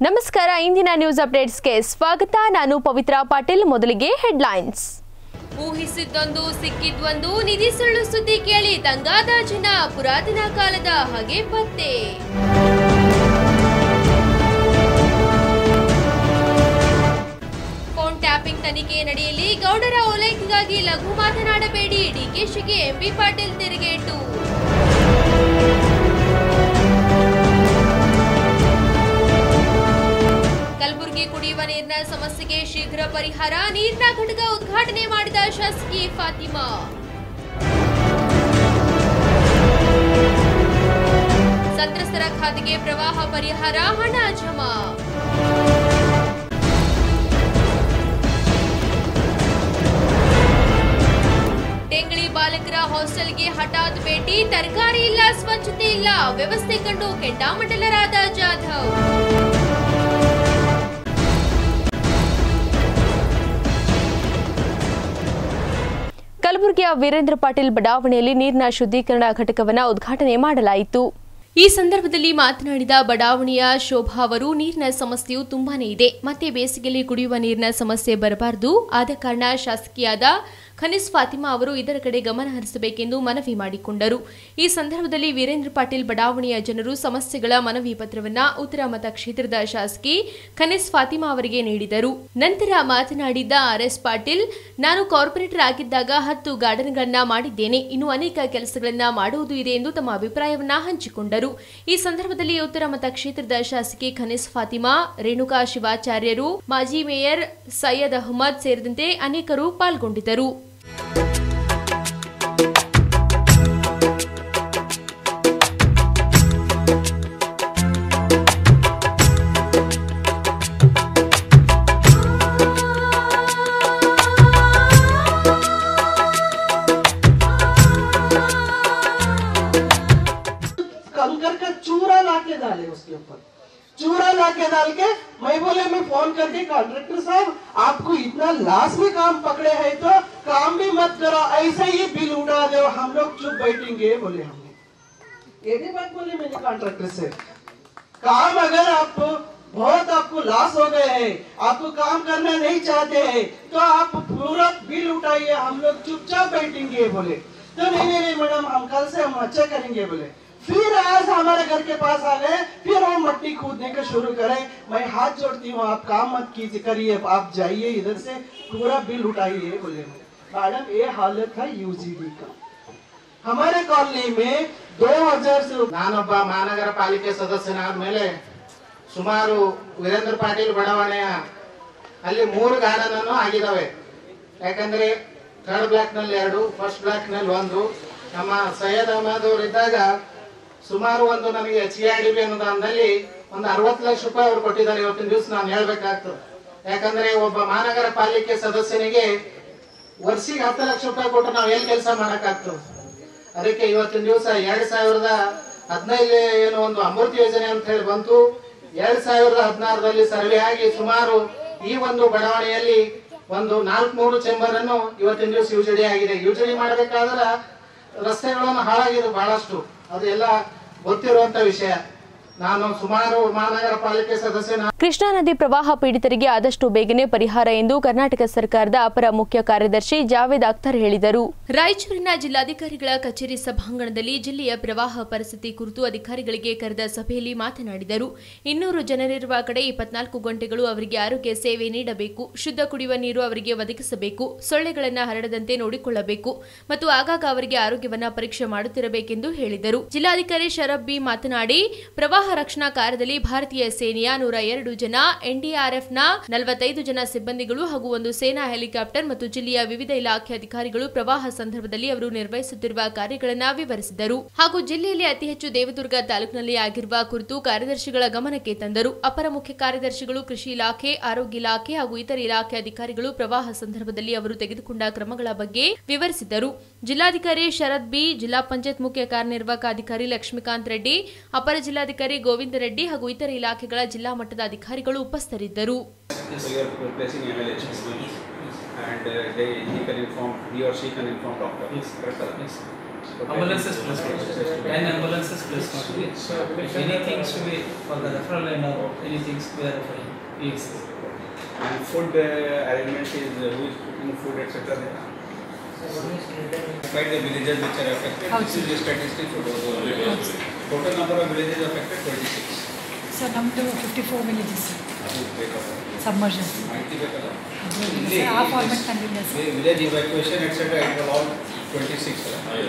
ನಮಸ್ಕಾರ ಇಂದಿನ ನ್ಯೂಸ್ ಅಪ್ಡೇಟ್ಸ್ಗೆ ಸ್ವಾಗತ ನಾನು ಪವಿತ್ರ ಪಾಟೀಲ್ ಮೊದಲಿಗೆ ಹೆಡ್ಲೈನ್ಸ್ ಊಹಿಸಿದ್ದೊಂದು ಸಿಕ್ಕಿದ್ವೊಂದು ನಿಧಿ ಸುಳ್ಳು ಸುದ್ದಿ ಕೇಳಿ ದಂಗಾದ ಜನ ಪುರಾತನ ಕಾಲದ ಹಾಗೆ ಪತ್ತೆ ಫೋನ್ ಟ್ಯಾಪಿಂಗ್ ತನಿಖೆ ನಡೆಯಲಿ ಗೌಡರ ಓಲೈಕೆಗಾಗಿ ಲಘು ಮಾತನಾಡಬೇಡಿ ಡಿಕೆಶಿಗೆ ಎಂಬಿ ಪಾಟೀಲ್ ತಿರುಗೇಟು ಕಲಬುರಗಿ ಕುಡಿಯುವ ನೀರಿನ ಸಮಸ್ಯೆಗೆ ಶೀಘ್ರ ಪರಿಹಾರ ನೀರಿನ ಘಟಕ ಉದ್ಘಾಟನೆ ಮಾಡಿದ ಶಾಸಕಿ ಫಾತಿಮಾ ಸಂತ್ರಸ್ತರ ಖಾತೆಗೆ ಪ್ರವಾಹ ಪರಿಹಾರ ಹಣ ಜಮಾ ಟೆಂಗಳಿ ಬಾಲಕರ ಹಾಸ್ಟೆಲ್ಗೆ ಹಠಾತ್ ಭೇಟಿ ತರಕಾರಿ ಇಲ್ಲ ಸ್ವಚ್ಛತೆ ಇಲ್ಲ ವ್ಯವಸ್ಥೆ ಕಂಡು ಕೆಂಡಾಮಂಡಲರಾದ ಜಾಧವ್ ಕಲಬುರಗಿಯ ವೀರೇಂದ್ರ ಪಾಟೀಲ್ ಬಡಾವಣೆಯಲ್ಲಿ ನೀರಿನ ಶುದ್ಧೀಕರಣ ಘಟಕವನ್ನು ಉದ್ಘಾಟನೆ ಮಾಡಲಾಯಿತು ಈ ಸಂದರ್ಭದಲ್ಲಿ ಮಾತನಾಡಿದ ಬಡಾವಣೆಯ ಶೋಭಾ ಅವರು ನೀರಿನ ಸಮಸ್ಯೆಯು ತುಂಬಾನೇ ಇದೆ ಮತ್ತೆ ಬೇಸಿಗೆಯಲ್ಲಿ ಕುಡಿಯುವ ನೀರಿನ ಸಮಸ್ಯೆ ಬರಬಾರದು ಆದ ಕಾರಣ ಶಾಸಕಿಯಾದ ಖನಿಸ್ ಫಾತಿಮಾ ಅವರು ಇದರ ಕಡೆ ಗಮನ ಹರಿಸಬೇಕೆಂದು ಮನವಿ ಮಾಡಿಕೊಂಡರು ಈ ಸಂದರ್ಭದಲ್ಲಿ ವೀರೇಂದ್ರ ಪಾಟೀಲ್ ಬಡಾವಣೆಯ ಜನರು ಸಮಸ್ಯೆಗಳ ಮನವಿ ಪತ್ರವನ್ನ ಉತ್ತರ ಮತಕ್ಷೇತ್ರದ ಶಾಸಕಿ ಖನಿಸ್ ಫಾತಿಮಾ ಅವರಿಗೆ ನೀಡಿದರು ನಂತರ ಮಾತನಾಡಿದ ಆರ್ಎಸ್ ಪಾಟೀಲ್ ನಾನು ಕಾರ್ಪೊರೇಟರ್ ಆಗಿದ್ದಾಗ ಹತ್ತು ಗಾರ್ಡನ್ಗಳನ್ನ ಮಾಡಿದ್ದೇನೆ ಇನ್ನು ಅನೇಕ ಕೆಲಸಗಳನ್ನ ಮಾಡುವುದು ಇದೆ ಎಂದು ತಮ್ಮ ಅಭಿಪ್ರಾಯವನ್ನ ಹಂಚಿಕೊಂಡರು ಈ ಸಂದರ್ಭದಲ್ಲಿ ಉತ್ತರ ಮತಕ್ಷೇತ್ರದ ಶಾಸಕಿ ಖನಿಸ್ ಫಾತಿಮಾ ರೇಣುಕಾ ಶಿವಾಚಾರ್ಯರು ಮಾಜಿ ಮೇಯರ್ ಸೈಯದ್ ಅಹಮದ್ ಸೇರಿದಂತೆ ಅನೇಕರು ಪಾಲ್ಗೊಂಡಿದ್ದರು कंकर का चूरा ला के डाले उसके ऊपर चूरा ला के डाल के मैं बोले मैं फोन करके कॉन्ट्रेक्टर साहब आपको इतना लाश में काम पकड़े हैं तो काम भी मत करो ऐसे ही बिल उड़ा दो हम लोग चुप बैठेंगे बोले हमने ये भी बात बोले मैंने कॉन्ट्रेक्टर से काम अगर आप बहुत आपको लॉस हो गए हैं आपको काम करना नहीं चाहते हैं तो आप पूरा बिल उठाइए हम लोग चुपचाप बैठेंगे बोले तो नहीं नहीं नहीं मैडम हम कल से हम अच्छा करेंगे बोले फिर आज हमारे घर के पास आ गए फिर हम मट्टी कूदने का शुरू करें मैं हाथ जोड़ती हूँ आप काम मत कीजिए करिए आप जाइए इधर से पूरा बिल उठाइए बोले मैडम ये हालत है यूजीडी का हमारे कॉलोनी में दो हजार से ನಾನೊಬ್ಬ ಮಹಾನಗರ ಪಾಲಿಕೆ ಸದಸ್ಯನಾದ ಮೇಲೆ ಸುಮಾರು ವೀರೇಂದ್ರ ಪಾಟೀಲ್ ಬಡಾವಣೆಯ ಅಲ್ಲಿ ಮೂರು ಗಾರ್ಡನ್ ಅನ್ನು ಆಗಿದಾವೆ ಯಾಕಂದ್ರೆ ಥರ್ಡ್ ಬ್ಲಾಕ್ ನಲ್ಲಿ ಎರಡು ಫಸ್ಟ್ ಬ್ಲಾಕ್ ನಲ್ಲಿ ಒಂದು ನಮ್ಮ ಸೈಯದ್ ಅಹಮದ್ ಅವರು ಇದ್ದಾಗ ಸುಮಾರು ಒಂದು ನನಗೆ ಎಚ್ ಐ ಡಿ ಬಿ ಅನುದಾನದಲ್ಲಿ ಒಂದು ಅರವತ್ತು ಲಕ್ಷ ರೂಪಾಯಿ ಅವ್ರು ಕೊಟ್ಟಿದ್ದಾರೆ ಇವತ್ತಿನ ದಿವಸ ನಾನು ಹೇಳ್ಬೇಕಾಗ್ತದೆ ಯಾಕಂದ್ರೆ ಒಬ್ಬ ಮಹಾನಗರ ಪಾಲಿಕೆ ಸದಸ್ಯನಿಗೆ ವರ್ಷಿಗೆ ಹತ್ತು ಲಕ್ಷ ರೂಪಾಯಿ ಕೊಟ್ಟು ನಾವು ಏನ್ ಕೆಲಸ ಮಾಡಕ್ಕಾಗ್ತದೆ ಅದಕ್ಕೆ ಇವತ್ತಿನ ದಿವಸ ಎರಡ್ ಸಾವಿರದ ಹದಿನೈದು ಏನು ಒಂದು ಅಮೃತ ಯೋಜನೆ ಅಂತ ಹೇಳಿ ಬಂತು ಎರಡ್ ಸಾವಿರದ ಹದಿನಾರರಲ್ಲಿ ಸರ್ವೆ ಆಗಿ ಸುಮಾರು ಈ ಒಂದು ಬಡಾವಣೆಯಲ್ಲಿ ಒಂದು ನಾಲ್ಕುನೂರು ಚೇಂಬರ್ ಅನ್ನು ಇವತ್ತಿನ ದಿವಸ ಯುಜಡಿ ಆಗಿದೆ ಯುಜಡಿ ಮಾಡಬೇಕಾದ್ರೆ ರಸ್ತೆಗಳನ್ನು ಹಾಳಾಗಿದೆ ಬಹಳಷ್ಟು ಅದು ಎಲ್ಲ ಗೊತ್ತಿರುವಂತ ವಿಷಯ ನಾನು ಸುಮಾರು ಮಹಾನಗರ ಪಾಲಿಕೆ ಸದಸ್ಯನ ಕೃಷ್ಣಾ ನದಿ ಪ್ರವಾಹ ಪೀಡಿತರಿಗೆ ಆದಷ್ಟು ಬೇಗನೆ ಪರಿಹಾರ ಎಂದು ಕರ್ನಾಟಕ ಸರ್ಕಾರದ ಅಪರ ಮುಖ್ಯ ಕಾರ್ಯದರ್ಶಿ ಜಾವೇದ್ ಅಖ್ತರ್ ಹೇಳಿದರು ರಾಯಚೂರಿನ ಜಿಲ್ಲಾಧಿಕಾರಿಗಳ ಕಚೇರಿ ಸಭಾಂಗಣದಲ್ಲಿ ಜಿಲ್ಲೆಯ ಪ್ರವಾಹ ಪರಿಸ್ಥಿತಿ ಕುರಿತು ಅಧಿಕಾರಿಗಳಿಗೆ ಕರೆದ ಸಭೆಯಲ್ಲಿ ಮಾತನಾಡಿದರು ಇನ್ನೂರು ಜನರಿರುವ ಕಡೆ ಇಪ್ಪತ್ನಾಲ್ಕು ಗಂಟೆಗಳು ಅವರಿಗೆ ಆರೋಗ್ಯ ಸೇವೆ ನೀಡಬೇಕು ಶುದ್ಧ ಕುಡಿಯುವ ನೀರು ಅವರಿಗೆ ಒದಗಿಸಬೇಕು ಸೊಳ್ಳೆಗಳನ್ನು ಹರಡದಂತೆ ನೋಡಿಕೊಳ್ಳಬೇಕು ಮತ್ತು ಆಗಾಗ ಅವರಿಗೆ ಆರೋಗ್ಯವನ್ನ ಪರೀಕ್ಷೆ ಮಾಡುತ್ತಿರಬೇಕೆಂದು ಹೇಳಿದರು ಜಿಲ್ಲಾಧಿಕಾರಿ ಶರಬ್ ಬಿ ಮಾತನಾಡಿ ಪ್ರವಾಹ ರಕ್ಷಣಾ ಕಾರ್ಯದಲ್ಲಿ ಭಾರತೀಯ ಸೇನೆಯ ನೂರ ಎರಡು ಜನ ಎನ್ಡಿಆರ್ಎಫ್ನ ನಲವತ್ತೈದು ಜನ ಸಿಬ್ಬಂದಿಗಳು ಹಾಗೂ ಒಂದು ಸೇನಾ ಹೆಲಿಕಾಪ್ಟರ್ ಮತ್ತು ಜಿಲ್ಲೆಯ ವಿವಿಧ ಇಲಾಖೆ ಅಧಿಕಾರಿಗಳು ಪ್ರವಾಹ ಸಂದರ್ಭದಲ್ಲಿ ಅವರು ನಿರ್ವಹಿಸುತ್ತಿರುವ ಕಾರ್ಯಗಳನ್ನು ವಿವರಿಸಿದರು ಹಾಗೂ ಜಿಲ್ಲೆಯಲ್ಲಿ ಅತಿ ಹೆಚ್ಚು ದೇವದುರ್ಗ ತಾಲೂಕಿನಲ್ಲಿ ಆಗಿರುವ ಕುರಿತು ಕಾರ್ಯದರ್ಶಿಗಳ ಗಮನಕ್ಕೆ ತಂದರು ಅಪರ ಮುಖ್ಯ ಕಾರ್ಯದರ್ಶಿಗಳು ಕೃಷಿ ಇಲಾಖೆ ಆರೋಗ್ಯ ಇಲಾಖೆ ಹಾಗೂ ಇತರೆ ಇಲಾಖೆ ಅಧಿಕಾರಿಗಳು ಪ್ರವಾಹ ಸಂದರ್ಭದಲ್ಲಿ ಅವರು ತೆಗೆದುಕೊಂಡ ಕ್ರಮಗಳ ಬಗ್ಗೆ ವಿವರಿಸಿದರು ಜಿಲ್ಲಾಧಿಕಾರಿ ಶರದ್ ಬಿ ಜಿಲ್ಲಾ ಪಂಚಾಯತ್ ಮುಖ್ಯ ಕಾರ್ಯನಿರ್ವಾಹಕ ಅಧಿಕಾರಿ ಲಕ್ಷ್ಮೀಕಾಂತ್ ರೆಡ್ಡಿ ಅಪರ ಜಿಲ್ಲಾಧಿಕಾರಿ ಗೋವಿಂದ ರೆಡ್ಡಿ ಹಾಗೂ ಇತರೆ ಇಲಾಖೆಗಳ ಜಿಲ್ಲಾ ಮಟ್ಟದ ಅಧಿಕಾರಿಗಳು ಉಪಸ್ಥಿತರಿದ್ದರು So we are placing MLH and uh, they, he can inform, he or she can inform doctor. Correct, sir? Ambulances plus ten ambulances plus If anything to be for the referral line or anything we are referring. Yes. And food uh, arrangement is uh, who is cooking food etc. there? Despite the villages which are affected, this is the statistics for those villages. Total number of villages affected 26. Sir ನಮ್ಮದು fifty four villages ಅದು ಬೇಕಲ್ಲ submersion ಮಾಹಿತಿ ಬೇಕಲ್ಲ sir ಆ format ತಂದಿಲ್ಲ sir village evacuation etcetera it all twenty six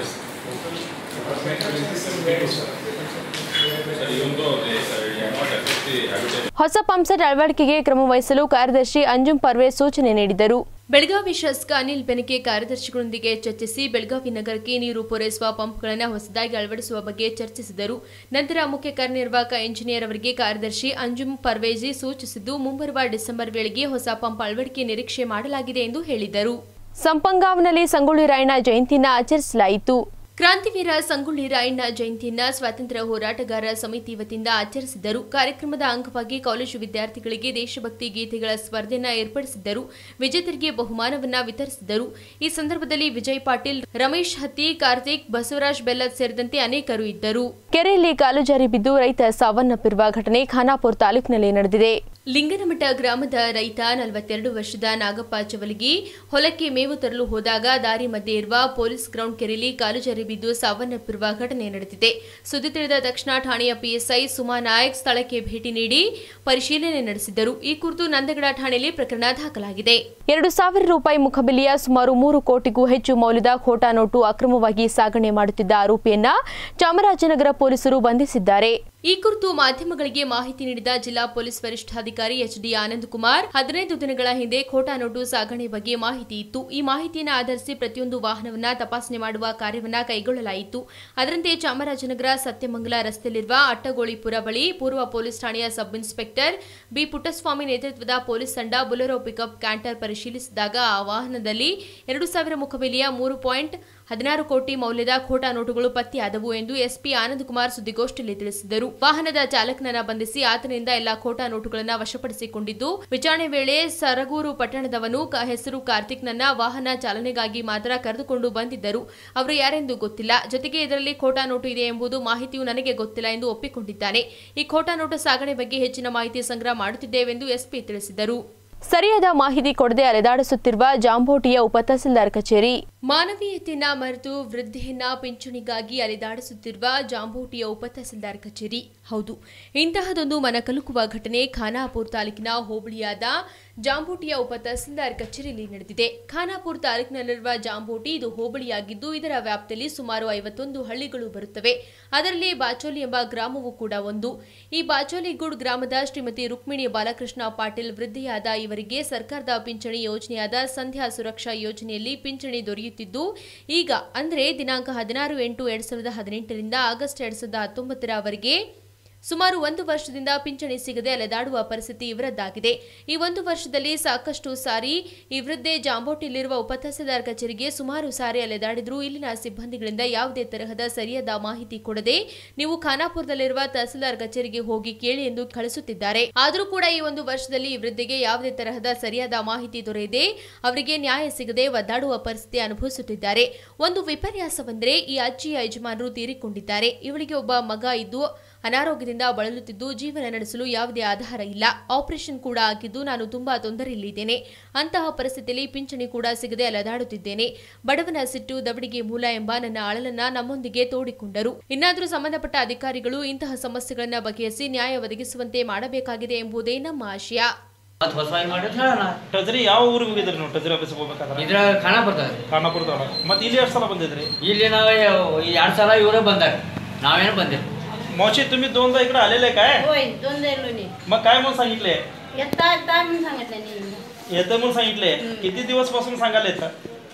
Sir, even though they uh, did not affect the habitat ಹೊಸ pump set ಅಳವಡಿಕೆಗೆ ಕ್ರಮ ವಹಿಸಲು ಕಾರ್ಯದರ್ಶಿ ಅಂಜುಂ ಪರ್ವೇಜ್ ಸೂಚನೆ ನೀಡಿದರು ಬೆಳಗಾವಿ ಶಾಸಕ ಅನಿಲ್ ಬೆನಕೆ ಕಾರ್ಯದರ್ಶಿಗಳೊಂದಿಗೆ ಚರ್ಚಿಸಿ ಬೆಳಗಾವಿ ನಗರಕ್ಕೆ ನೀರು ಪೂರೈಸುವ ಪಂಪ್ಗಳನ್ನು ಹೊಸದಾಗಿ ಅಳವಡಿಸುವ ಬಗ್ಗೆ ಚರ್ಚಿಸಿದರು ನಂತರ ಮುಖ್ಯ ಕಾರ್ಯನಿರ್ವಾಹಕ ಇಂಜಿನಿಯರ್ ಅವರಿಗೆ ಕಾರ್ಯದರ್ಶಿ ಅಂಜುಂ ಪರ್ವೇಜಿ ಸೂಚಿಸಿದ್ದು ಮುಂಬರುವ ಡಿಸೆಂಬರ್ ವೇಳೆಗೆ ಹೊಸ ಪಂಪ್ ಅಳವಡಿಕೆ ನಿರೀಕ್ಷೆ ಮಾಡಲಾಗಿದೆ ಎಂದು ಹೇಳಿದರು ಸಂಪಂಗಾವ್ನಲ್ಲಿ ಸಂಗೊಳ್ಳಿ ರಾಯಣ್ಣ ಜಯಂತಿನ ಆಚರಿಸಲಾಯಿತು ಕ್ರಾಂತಿವೀರ ಸಂಗೊಳ್ಳಿ ರಾಯಣ್ಣ ಜಯಂತಿಯನ್ನ ಸ್ವಾತಂತ್ರ್ಯ ಹೋರಾಟಗಾರ ಸಮಿತಿ ವತಿಯಿಂದ ಆಚರಿಸಿದರು ಕಾರ್ಯಕ್ರಮದ ಅಂಗವಾಗಿ ಕಾಲೇಜು ವಿದ್ಯಾರ್ಥಿಗಳಿಗೆ ದೇಶಭಕ್ತಿ ಗೀತೆಗಳ ಸ್ಪರ್ಧೆಯನ್ನ ಏರ್ಪಡಿಸಿದ್ದರು ವಿಜೇತರಿಗೆ ಬಹುಮಾನವನ್ನ ವಿತರಿಸಿದರು ಈ ಸಂದರ್ಭದಲ್ಲಿ ವಿಜಯ್ ಪಾಟೀಲ್ ರಮೇಶ್ ಹತ್ತಿ ಕಾರ್ತಿಕ್ ಬಸವರಾಜ್ ಬೆಲ್ಲದ್ ಸೇರಿದಂತೆ ಅನೇಕರು ಇದ್ದರು ಕೆರೆಯಲ್ಲಿ ಕಾಲು ಜಾರಿ ಬಿದ್ದು ರೈತ ಸಾವನ್ನಪ್ಪಿರುವ ಘಟನೆ ಖಾನಾಪುರ ತಾಲೂಕಿನಲ್ಲಿ ನಡೆದಿದೆ ಲಿಂಗನಮಠ ಗ್ರಾಮದ ರೈತ ನಲವತ್ತೆರಡು ವರ್ಷದ ನಾಗಪ್ಪ ಚವಲಗಿ ಹೊಲಕ್ಕೆ ಮೇವು ತರಲು ಹೋದಾಗ ದಾರಿ ಮಧ್ಯೆ ಇರುವ ಪೊಲೀಸ್ ಗ್ರೌಂಡ್ ಕೆರೆಯಲ್ಲಿ ಕಾಲು ಜಾರಿ ಬಿದ್ದು ಸಾವನ್ನಪ್ಪಿರುವ ಘಟನೆ ನಡೆದಿದೆ ಸುದ್ದಿ ತಿಳಿದ ತಕ್ಷಣ ಠಾಣೆಯ ಪಿಎಸ್ಐ ಸುಮಾ ನಾಯಕ್ ಸ್ಥಳಕ್ಕೆ ಭೇಟಿ ನೀಡಿ ಪರಿಶೀಲನೆ ನಡೆಸಿದ್ದರು ಈ ಕುರಿತು ನಂದಗಡ ಠಾಣೆಯಲ್ಲಿ ಪ್ರಕರಣ ದಾಖಲಾಗಿದೆ ಎರಡು ಸಾವಿರ ರೂಪಾಯಿ ಮುಖಬೆಲೆಯ ಸುಮಾರು ಮೂರು ಕೋಟಿಗೂ ಹೆಚ್ಚು ಮೌಲ್ಯದ ಖೋಟಾ ನೋಟು ಅಕ್ರಮವಾಗಿ ಸಾಗಣೆ ಮಾಡುತ್ತಿದ್ದ ಆರೋಪಿಯನ್ನ ಚಾಮರಾಜನಗರ ಪೊಲೀಸರು ಬಂಧಿಸಿದ್ದಾರೆ ಈ ಕುರಿತು ಮಾಧ್ಯಮಗಳಿಗೆ ಮಾಹಿತಿ ನೀಡಿದ ಜಿಲ್ಲಾ ಪೊಲೀಸ್ ವರಿಷ್ಠಾಧಿಕಾರಿ ಎಚ್ ಡಿ ಆನಂದ್ ಕುಮಾರ್ ಹದಿನೈದು ದಿನಗಳ ಹಿಂದೆ ಖೋಟಾ ನೋಟು ಸಾಗಣೆ ಬಗ್ಗೆ ಮಾಹಿತಿ ಇತ್ತು ಈ ಮಾಹಿತಿಯನ್ನು ಆಧರಿಸಿ ಪ್ರತಿಯೊಂದು ವಾಹನವನ್ನ ತಪಾಸಣೆ ಮಾಡುವ ಕಾರ್ಯವನ್ನ ಕೈಗೊಳ್ಳಲಾಯಿತು ಅದರಂತೆ ಚಾಮರಾಜನಗರ ಸತ್ಯಮಂಗಲ ರಸ್ತೆಯಲ್ಲಿರುವ ಅಟ್ಟಗೋಳಿಪುರ ಬಳಿ ಪೂರ್ವ ಪೊಲೀಸ್ ಠಾಣೆಯ ಸಬ್ ಇನ್ಸ್ಪೆಕ್ಟರ್ ಬಿ ಪುಟ್ಟಸ್ವಾಮಿ ನೇತೃತ್ವದ ಪೊಲೀಸ್ ತಂಡ ಬೊಲೆರೋ ಪಿಕಪ್ ಕ್ಯಾಂಟರ್ ಪರಿಶೀಲಿಸಿದಾಗ ಆ ವಾಹನದಲ್ಲಿ ಎರಡು ಸಾವಿರ ಮುಖಬೆಲೆಯ ಮೂರು ಪಾಯಿಂಟ್ ಹದಿನಾರು ಕೋಟಿ ಮೌಲ್ಯದ ಖೋಟಾ ನೋಟುಗಳು ಪತ್ತೆಯಾದವು ಎಂದು ಎಸ್ಪಿ ಆನಂದ್ ಕುಮಾರ್ ಸುದ್ದಿಗೋಷ್ಠಿಯಲ್ಲಿ ತಿಳಿಸಿದರು ವಾಹನದ ಚಾಲಕನನ್ನ ಬಂಧಿಸಿ ಆತನಿಂದ ಎಲ್ಲಾ ಖೋಟಾ ನೋಟುಗಳನ್ನು ವಶಪಡಿಸಿಕೊಂಡಿದ್ದು ವಿಚಾರಣೆ ವೇಳೆ ಸರಗೂರು ಪಟ್ಟಣದವನು ಕ- ಹೆಸರು ಕಾರ್ತಿಕ್ ನನ್ನ ವಾಹನ ಚಾಲನೆಗಾಗಿ ಮಾತ್ರ ಕರೆದುಕೊಂಡು ಬಂದಿದ್ದರು ಅವರು ಯಾರೆಂದು ಗೊತ್ತಿಲ್ಲ ಜೊತೆಗೆ ಇದರಲ್ಲಿ ಖೋಟಾ ನೋಟು ಇದೆ ಎಂಬುದು ಮಾಹಿತಿಯು ನನಗೆ ಗೊತ್ತಿಲ್ಲ ಎಂದು ಒಪ್ಪಿಕೊಂಡಿದ್ದಾನೆ ಈ ಖೋಟಾ ನೋಟು ಸಾಗಣೆ ಬಗ್ಗೆ ಹೆಚ್ಚಿನ ಮಾಹಿತಿ ಸಂಗ್ರಹ ಮಾಡುತ್ತಿದ್ದೇವೆಂದು ಎಸ್ಪಿ ತಿಳಿಸಿದರು ಸರಿಯಾದ ಮಾಹಿತಿ ಕೊಡದೆ ಅಲೆದಾಡಿಸುತ್ತಿರುವ ಜಾಂಬೋಟಿಯ ಉಪತಹಸೀಲ್ದಾರ್ ಕಚೇರಿ ಮಾನವೀಯತೆಯನ್ನ ಮರೆತು ವೃದ್ಧೆಯನ್ನ ಪಿಂಚಣಿಗಾಗಿ ಅಲೆದಾಡಿಸುತ್ತಿರುವ ಜಾಂಬೋಟಿಯ ಉಪತಹಸೀಲ್ದಾರ್ ಕಚೇರಿ ಹೌದು ಇಂತಹದೊಂದು ಮನಕಲುಕುವ ಘಟನೆ ಖಾನಾಪುರ ತಾಲೂಕಿನ ಹೋಬಳಿಯಾದ ಜಾಂಬೋಟಿಯ ಉಪತಹಸೀಲ್ದಾರ್ ಕಚೇರಿಯಲ್ಲಿ ನಡೆದಿದೆ ಖಾನಾಪುರ ತಾಲೂಕಿನಲ್ಲಿರುವ ಜಾಂಬೋಟಿ ಇದು ಹೋಬಳಿಯಾಗಿದ್ದು ಇದರ ವ್ಯಾಪ್ತಿಯಲ್ಲಿ ಸುಮಾರು ಐವತ್ತೊಂದು ಹಳ್ಳಿಗಳು ಬರುತ್ತವೆ ಅದರಲ್ಲಿ ಬಾಚೋಲಿ ಎಂಬ ಗ್ರಾಮವೂ ಕೂಡ ಒಂದು ಈ ಬಾಚೋಲಿಗೂಡ್ ಗ್ರಾಮದ ಶ್ರೀಮತಿ ರುಕ್ಮಿಣಿ ಬಾಲಕೃಷ್ಣ ಪಾಟೀಲ್ ವೃದ್ಧಿಯಾದ ಇವರಿಗೆ ಸರ್ಕಾರದ ಪಿಂಚಣಿ ಯೋಜನೆಯಾದ ಸಂಧ್ಯಾ ಸುರಕ್ಷಾ ಯೋಜನೆಯಲ್ಲಿ ಪಿಂಚಣಿ ದೊರೆಯುತ್ತಿದ್ದು ಈಗ ಅಂದ್ರೆ ದಿನಾಂಕ ಹದಿನಾರು ಎಂಟು ಎರಡ್ ಸಾವಿರದ ಹದಿನೆಂಟರಿಂದ ಆಗಸ್ಟ್ ಎರಡ್ ಸಾವಿರದ ಹತ್ತೊಂಬತ್ತರವರೆಗೆ ಸುಮಾರು ಒಂದು ವರ್ಷದಿಂದ ಪಿಂಚಣಿ ಸಿಗದೆ ಅಲೆದಾಡುವ ಪರಿಸ್ಥಿತಿ ಇವರದ್ದಾಗಿದೆ ಈ ಒಂದು ವರ್ಷದಲ್ಲಿ ಸಾಕಷ್ಟು ಸಾರಿ ಈ ವೃದ್ಧೆ ಜಾಂಬೋಟಿಯಲ್ಲಿರುವ ಉಪತಹಸೀಲ್ದಾರ್ ಕಚೇರಿಗೆ ಸುಮಾರು ಸಾರಿ ಅಲೆದಾಡಿದ್ರೂ ಇಲ್ಲಿನ ಸಿಬ್ಬಂದಿಗಳಿಂದ ಯಾವುದೇ ತರಹದ ಸರಿಯಾದ ಮಾಹಿತಿ ಕೊಡದೆ ನೀವು ಖಾನಾಪುರದಲ್ಲಿರುವ ತಹಸೀಲ್ದಾರ್ ಕಚೇರಿಗೆ ಹೋಗಿ ಕೇಳಿ ಎಂದು ಕಳಿಸುತ್ತಿದ್ದಾರೆ ಆದರೂ ಕೂಡ ಈ ಒಂದು ವರ್ಷದಲ್ಲಿ ಈ ವೃದ್ಧೆಗೆ ಯಾವುದೇ ತರಹದ ಸರಿಯಾದ ಮಾಹಿತಿ ದೊರೆಯದೆ ಅವರಿಗೆ ನ್ಯಾಯ ಸಿಗದೆ ಒದ್ದಾಡುವ ಪರಿಸ್ಥಿತಿ ಅನುಭವಿಸುತ್ತಿದ್ದಾರೆ ಒಂದು ವಿಪರ್ಯಾಸವೆಂದರೆ ಈ ಅಜ್ಜಿಯ ಯಜಮಾನರು ತೀರಿಕೊಂಡಿದ್ದಾರೆ ಇವಳಿಗೆ ಒಬ್ಬ ಮಗ ಇದ್ದು ಅನಾರೋಗ್ಯದಿಂದ ಬಳಲುತ್ತಿದ್ದು ಜೀವನ ನಡೆಸಲು ಯಾವುದೇ ಆಧಾರ ಇಲ್ಲ ಆಪರೇಷನ್ ಕೂಡ ಆಗಿದ್ದು ನಾನು ತುಂಬಾ ತೊಂದರೆಯಲ್ಲಿದ್ದೇನೆ ಅಂತಹ ಪರಿಸ್ಥಿತಿಯಲ್ಲಿ ಪಿಂಚಣಿ ಕೂಡ ಸಿಗದೆ ಅಲೆದಾಡುತ್ತಿದ್ದೇನೆ ಬಡವನ ಸಿಟ್ಟು ದವಡಿಗೆ ಮೂಲ ಎಂಬ ನನ್ನ ಅಳಲನ್ನ ನಮ್ಮೊಂದಿಗೆ ತೋಡಿಕೊಂಡರು ಇನ್ನಾದರೂ ಸಂಬಂಧಪಟ್ಟ ಅಧಿಕಾರಿಗಳು ಇಂತಹ ಸಮಸ್ಯೆಗಳನ್ನ ಬಗೆಹರಿಸಿ ನ್ಯಾಯ ಒದಗಿಸುವಂತೆ ಮಾಡಬೇಕಾಗಿದೆ ಎಂಬುದೇ ನಮ್ಮ ಆಶಯ ಮತ್ತೆ ಹೊಸವಾಗಿ ಮಾಡಿದ್ರೆ ಹೇಳೋಣ ಟಜರಿ ಯಾವ ಊರಿಗೆ ಹೋಗಿದ್ರಿ ನೀವು ಟಜರಿ ಆಫೀಸ್ಗೆ ಹೋಗ್ಬೇಕಾದ್ರೆ ಇದ್ರ ಕಾಣ ಬರ್ತದೆ ಖಾನಾಪುರದೊಳಗೆ ಮತ್ತೆ ಇಲ್ಲಿ ಎಷ್ಟು ಸಲ ಬಂದಿದ್ರಿ ಇಲ್ಲಿ ನಾವು ಎರಡು ಸಲ ಇವರೇ ಬಂದಾರ ನಾವೇನು ಬಂದಿಲ್ಲ मावशी तुम्ही दोनदा इकडे आलेले काय होय दोन द्यायलो मी मग काय म्हणून सांगितले येता येता म्हणून सांगितलं नाही येतं म्हणून सांगितले किती दिवस पासून सांगायला येतं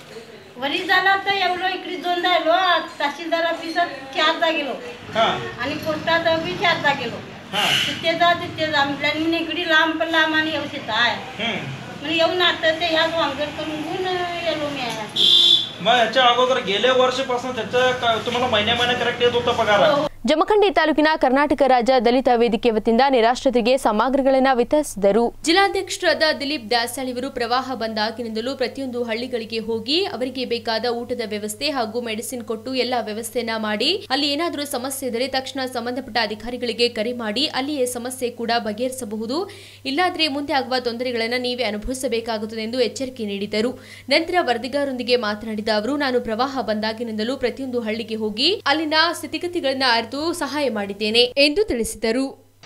वरी झाला तर एवढं इकडे दोन द्यायलो तहसीलदार ऑफिसात चारदा गेलो हा आणि पोस्टात बी चारदा गेलो हा तिथे जा तिथे जा म्हटलं मी इकडे लांब पण लांब आणि व्यवस्थित आहे हम्म. म्हणजे येऊन आता ते ह्या वांगर करून घेऊन गेलो मी आहे. मग ह्याच्या अगोदर गेल्या वर्षापासून त्याचं का- तुम्हाला महिन्या महिन्या करेक्ट येत होता पगार हो, हो. ಜಮಖಂಡಿ ತಾಲೂಕಿನ ಕರ್ನಾಟಕ ರಾಜ್ಯ ದಲಿತ ವೇದಿಕೆ ವತಿಯಿಂದ ನಿರಾಶ್ರಿತರಿಗೆ ಸಾಮಗ್ರಿಗಳನ್ನು ವಿತರಿಸಿದರು ಜಿಲ್ಲಾಧ್ಯಕ್ಷರಾದ ದಿಲೀಪ್ ದಾಸಾಳ್ ಇವರು ಪ್ರವಾಹ ಬಂದಾಗಿನಿಂದಲೂ ಪ್ರತಿಯೊಂದು ಹಳ್ಳಿಗಳಿಗೆ ಹೋಗಿ ಅವರಿಗೆ ಬೇಕಾದ ಊಟದ ವ್ಯವಸ್ಥೆ ಹಾಗೂ ಮೆಡಿಸಿನ್ ಕೊಟ್ಟು ಎಲ್ಲ ವ್ಯವಸ್ಥೆಯನ್ನ ಮಾಡಿ ಅಲ್ಲಿ ಏನಾದರೂ ಸಮಸ್ಯೆ ಇದ್ದರೆ ತಕ್ಷಣ ಸಂಬಂಧಪಟ್ಟ ಅಧಿಕಾರಿಗಳಿಗೆ ಕರೆ ಮಾಡಿ ಅಲ್ಲಿಯೇ ಸಮಸ್ಯೆ ಕೂಡ ಬಗೆಹರಿಸಬಹುದು ಇಲ್ಲಾದ್ರೆ ಮುಂದೆ ಆಗುವ ತೊಂದರೆಗಳನ್ನು ನೀವೇ ಅನುಭವಿಸಬೇಕಾಗುತ್ತದೆ ಎಂದು ಎಚ್ಚರಿಕೆ ನೀಡಿದರು ನಂತರ ವರದಿಗಾರರೊಂದಿಗೆ ಮಾತನಾಡಿದ ಅವರು ನಾನು ಪ್ರವಾಹ ಬಂದಾಗಿನಿಂದಲೂ ಪ್ರತಿಯೊಂದು ಹಳ್ಳಿಗೆ ಹೋಗಿ ಅಲ್ಲಿನ ಸ್ಥಿತಿಗತಿಗಳನ್ನ ಅರಿತು ಸಹಾಯ ಮಾಡಿದ್ದೇನೆ ಎಂದು ತಿಳಿಸಿದರು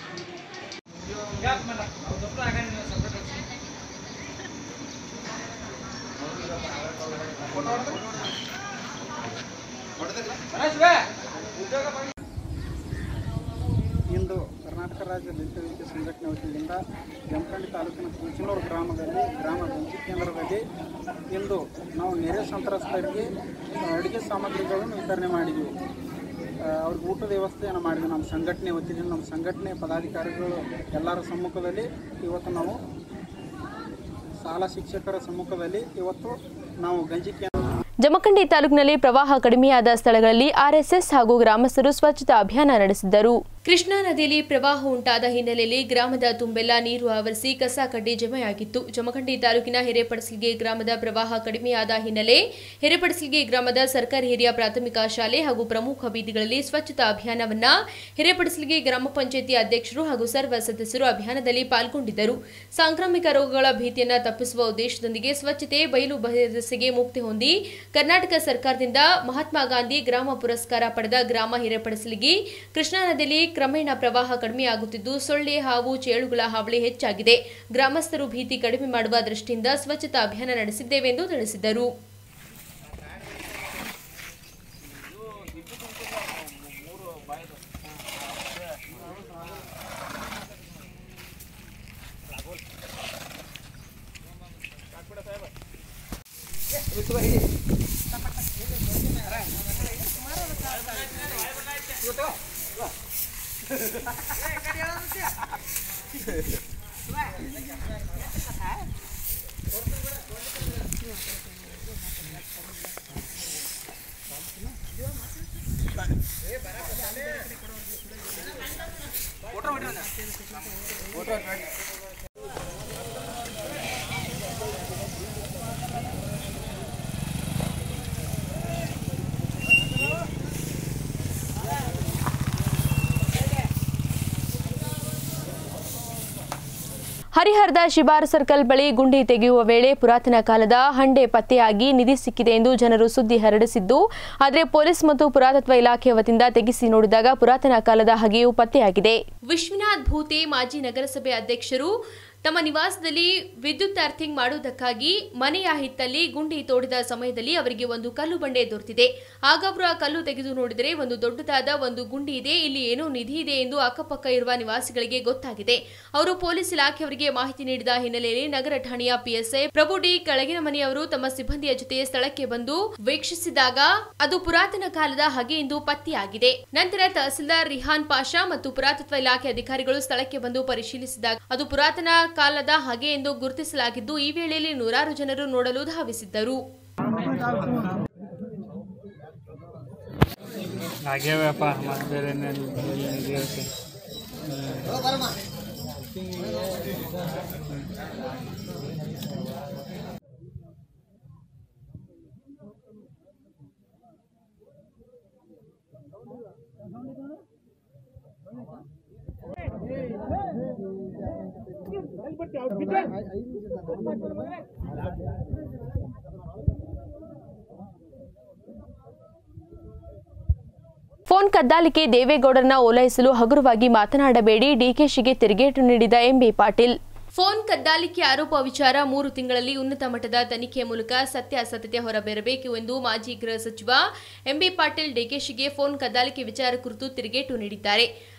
ಇಂದು ಕರ್ನಾಟಕ ರಾಜ್ಯ ದಲಿತ ವೇದಿಕೆ ಸಂಘಟನೆ ವತಿಯಿಂದ ಜಮಖಂಡಿ ತಾಲೂಕಿನ ಕುಂಚನೂರು ಗ್ರಾಮದಲ್ಲಿ ಗ್ರಾಮ ಗಂಜಿ ಕೇಂದ್ರದಲ್ಲಿ ಇಂದು ನಾವು ನೆರೆ ಸಂತ್ರಸ್ತರಿಗೆ ಅಡುಗೆ ಸಾಮಗ್ರಿಗಳನ್ನು ವಿತರಣೆ ಮಾಡಿದ್ವಿ ಆ, ಅವ್ರಿಗೆ ಊಟದ ವ್ಯವಸ್ಥೆಯನ್ನು ಮಾಡಿದ್ವಿ ನಮ್ಮ ಸಂಘಟನೆ ವತಿಯಿಂದ ನಮ್ಮ ಸಂಘಟನೆ ಪದಾಧಿಕಾರಿಗಳು ಎಲ್ಲರ ಸಮ್ಮುಖದಲ್ಲಿ ಇವತ್ತು ನಾವು ಶಾಲಾ ಶಿಕ್ಷಕರ ಸಮ್ಮುಖದಲ್ಲಿ ಇವತ್ತು ನಾವು ಗಂಜಿ ಕೇಂದ್ರ ಜಮಖಂಡಿ ತಾಲೂಕಿನಲ್ಲಿ ಪ್ರವಾಹ ಕಡಿಮೆಯಾದ ಸ್ಥಳಗಳಲ್ಲಿ ಆರ್ಎಸ್ಎಸ್ ಹಾಗೂ ಗ್ರಾಮಸ್ಥರು ಸ್ವಚ್ಛತಾ ಅಭಿಯಾನ ನಡೆಸಿದರು ಕೃಷ್ಣಾ ನದಿಯಲ್ಲಿ ಪ್ರವಾಹ ಉಂಟಾದ ಹಿನ್ನೆಲೆಯಲ್ಲಿ ಗ್ರಾಮದ ತುಂಬೆಲ್ಲ ನೀರು ಆವರಿಸಿ ಕಸ ಕಡ್ಡಿ ಜಮೆಯಾಗಿತ್ತು ಜಮಖಂಡಿ ತಾಲೂಕಿನ ಹಿರೇಪಡಸಲ್ಗೆ ಗ್ರಾಮದ ಪ್ರವಾಹ ಕಡಿಮೆಯಾದ ಹಿನ್ನೆಲೆ ಹಿರೇಪಡಸಲ್ಗೆ ಗ್ರಾಮದ ಸರ್ಕಾರಿ ಹಿರಿಯ ಪ್ರಾಥಮಿಕ ಶಾಲೆ ಹಾಗೂ ಪ್ರಮುಖ ಬೀದಿಗಳಲ್ಲಿ ಸ್ವಚ್ಛತಾ ಅಭಿಯಾನವನ್ನ ಹಿರೇಪಡಸಲ್ಗೆ ಗ್ರಾಮ ಪಂಚಾಯಿತಿ ಅಧ್ಯಕ್ಷರು ಹಾಗೂ ಸರ್ವ ಸದಸ್ಯರು ಅಭಿಯಾನದಲ್ಲಿ ಪಾಲ್ಗೊಂಡಿದ್ದರು ಸಾಂಕ್ರಾಮಿಕ ರೋಗಗಳ ಭೀತಿಯನ್ನ ತಪ್ಪಿಸುವ ಉದ್ದೇಶದೊಂದಿಗೆ ಸ್ವಚ್ಛತೆ ಬಯಲು ಬಹಿರ್ದೆಸೆಗೆ ಮುಕ್ತಿ ಹೊಂದಿ ಕರ್ನಾಟಕ ಸರ್ಕಾರದಿಂದ ಮಹಾತ್ಮ ಗಾಂಧಿ ಗ್ರಾಮ ಪುರಸ್ಕಾರ ಪಡೆದ ಗ್ರಾಮ ಹಿರೇಪಡಸಲಿಗಿ ಕೃಷ್ಣಾ ನದಿಯಲ್ಲಿ ಕ್ರಮೇಣ ಪ್ರವಾಹ ಕಡಿಮೆಯಾಗುತ್ತಿದ್ದು ಸೊಳ್ಳೆ ಹಾವು ಚೇಳುಗಳ ಹಾವಳಿ ಹೆಚ್ಚಾಗಿದೆ ಗ್ರಾಮಸ್ಥರು ಭೀತಿ ಕಡಿಮೆ ಮಾಡುವ ದೃಷ್ಟಿಯಿಂದ ಸ್ವಚ್ಛತಾ ಅಭಿಯಾನ ನಡೆಸಿದ್ದೇವೆ ಎಂದು ತಿಳಿಸಿದರು ಹರಿಹರದ ಶಿಬಾರ್ ಸರ್ಕಲ್ ಬಳಿ ಗುಂಡಿ ತೆಗೆಯುವ ವೇಳೆ ಪುರಾತನ ಕಾಲದ ಹಂಡೆ ಪತ್ತೆಯಾಗಿ ನಿಧಿ ಸಿಕ್ಕಿದೆ ಎಂದು ಜನರು ಸುದ್ದಿ ಹರಡಿಸಿದ್ದು ಆದರೆ ಪೊಲೀಸ್ ಮತ್ತು ಪುರಾತತ್ವ ಇಲಾಖೆ ವತಿಯಿಂದ ತೆಗೆಸಿ ನೋಡಿದಾಗ ಪುರಾತನ ಕಾಲದ ಹಗೆಯು ಪತ್ತೆಯಾಗಿದೆ ವಿಶ್ವನಾಥ್ ಭೂತೆ ಮಾಜಿ ನಗರಸಭೆ ಅಧ್ಯಕ್ಷರು ತಮ್ಮ ನಿವಾಸದಲ್ಲಿ ವಿದ್ಯುತ್ ಅರ್ಥಿಂಗ್ ಮಾಡುವುದಕ್ಕಾಗಿ ಮನೆಯ ಹಿತ್ತಲ್ಲಿ ಗುಂಡಿ ತೋಡಿದ ಸಮಯದಲ್ಲಿ ಅವರಿಗೆ ಒಂದು ಕಲ್ಲು ಬಂಡೆ ದೊರೆತಿದೆ ಆಗ ಅವರು ಆ ಕಲ್ಲು ತೆಗೆದು ನೋಡಿದರೆ ಒಂದು ದೊಡ್ಡದಾದ ಒಂದು ಗುಂಡಿ ಇದೆ ಇಲ್ಲಿ ಏನೋ ನಿಧಿ ಇದೆ ಎಂದು ಅಕ್ಕಪಕ್ಕ ಇರುವ ನಿವಾಸಿಗಳಿಗೆ ಗೊತ್ತಾಗಿದೆ ಅವರು ಪೊಲೀಸ್ ಇಲಾಖೆಯವರಿಗೆ ಮಾಹಿತಿ ನೀಡಿದ ಹಿನ್ನೆಲೆಯಲ್ಲಿ ನಗರ ಠಾಣೆಯ ಪಿಎಸ್ಐ ಪ್ರಭು ಡಿ ಕೆಳಗಿನ ಮನೆಯವರು ತಮ್ಮ ಸಿಬ್ಬಂದಿಯ ಜೊತೆ ಸ್ಥಳಕ್ಕೆ ಬಂದು ವೀಕ್ಷಿಸಿದಾಗ ಅದು ಪುರಾತನ ಕಾಲದ ಹಗೆ ಎಂದು ಪತ್ತೆಯಾಗಿದೆ ನಂತರ ತಹಸೀಲ್ದಾರ್ ರಿಹಾನ್ ಪಾಷಾ ಮತ್ತು ಪುರಾತತ್ವ ಇಲಾಖೆ ಅಧಿಕಾರಿಗಳು ಸ್ಥಳಕ್ಕೆ ಬಂದು ಪರಿಶೀಲಿಸಿದಾಗ ಅದು ಪುರಾತನ ಕಾಲದ ಹಗೆ ಎಂದು ಗುರುತಿಸಲಾಗಿದ್ದು ಈ ವೇಳೆಯಲ್ಲಿ ನೂರಾರು ಜನರು ನೋಡಲು ಧಾವಿಸಿದ್ದರು ಆಗ್ಯಾವಪ್ಪ ಮತ್ತೆ ಬೇರೆ ಹೇಳ್ತೀನಿ ಫೋನ್ ಕದ್ದಾಲಿಕೆ ದೇವೇಗೌಡರನ್ನ ಓಲೈಸಲು ಹಗುರವಾಗಿ ಮಾತನಾಡಬೇಡಿ ಡಿಕೆಶಿಗೆ ತಿರುಗೇಟು ನೀಡಿದ ಎಂಬಿ ಪಾಟೀಲ್ ಫೋನ್ ಕದ್ದಾಲಿಕೆ ಆರೋಪ ವಿಚಾರ ಮೂರು ತಿಂಗಳಲ್ಲಿ ಉನ್ನತ ಮಟ್ಟದ ತನಿಖೆಯ ಮೂಲಕ ಸತ್ಯಾಸತ್ಯತೆ ಹೊರಬರಬೇಕು ಎಂದು ಮಾಜಿ ಗೃಹ ಸಚಿವ ಎಂಬಿ ಪಾಟೀಲ್ ಡಿಕೆಶಿಗೆ ಫೋನ್ ಕದ್ದಾಲಿಕೆ ವಿಚಾರ ಕುರಿತು ತಿರುಗೇಟು ನೀಡಿದ್ದಾರೆ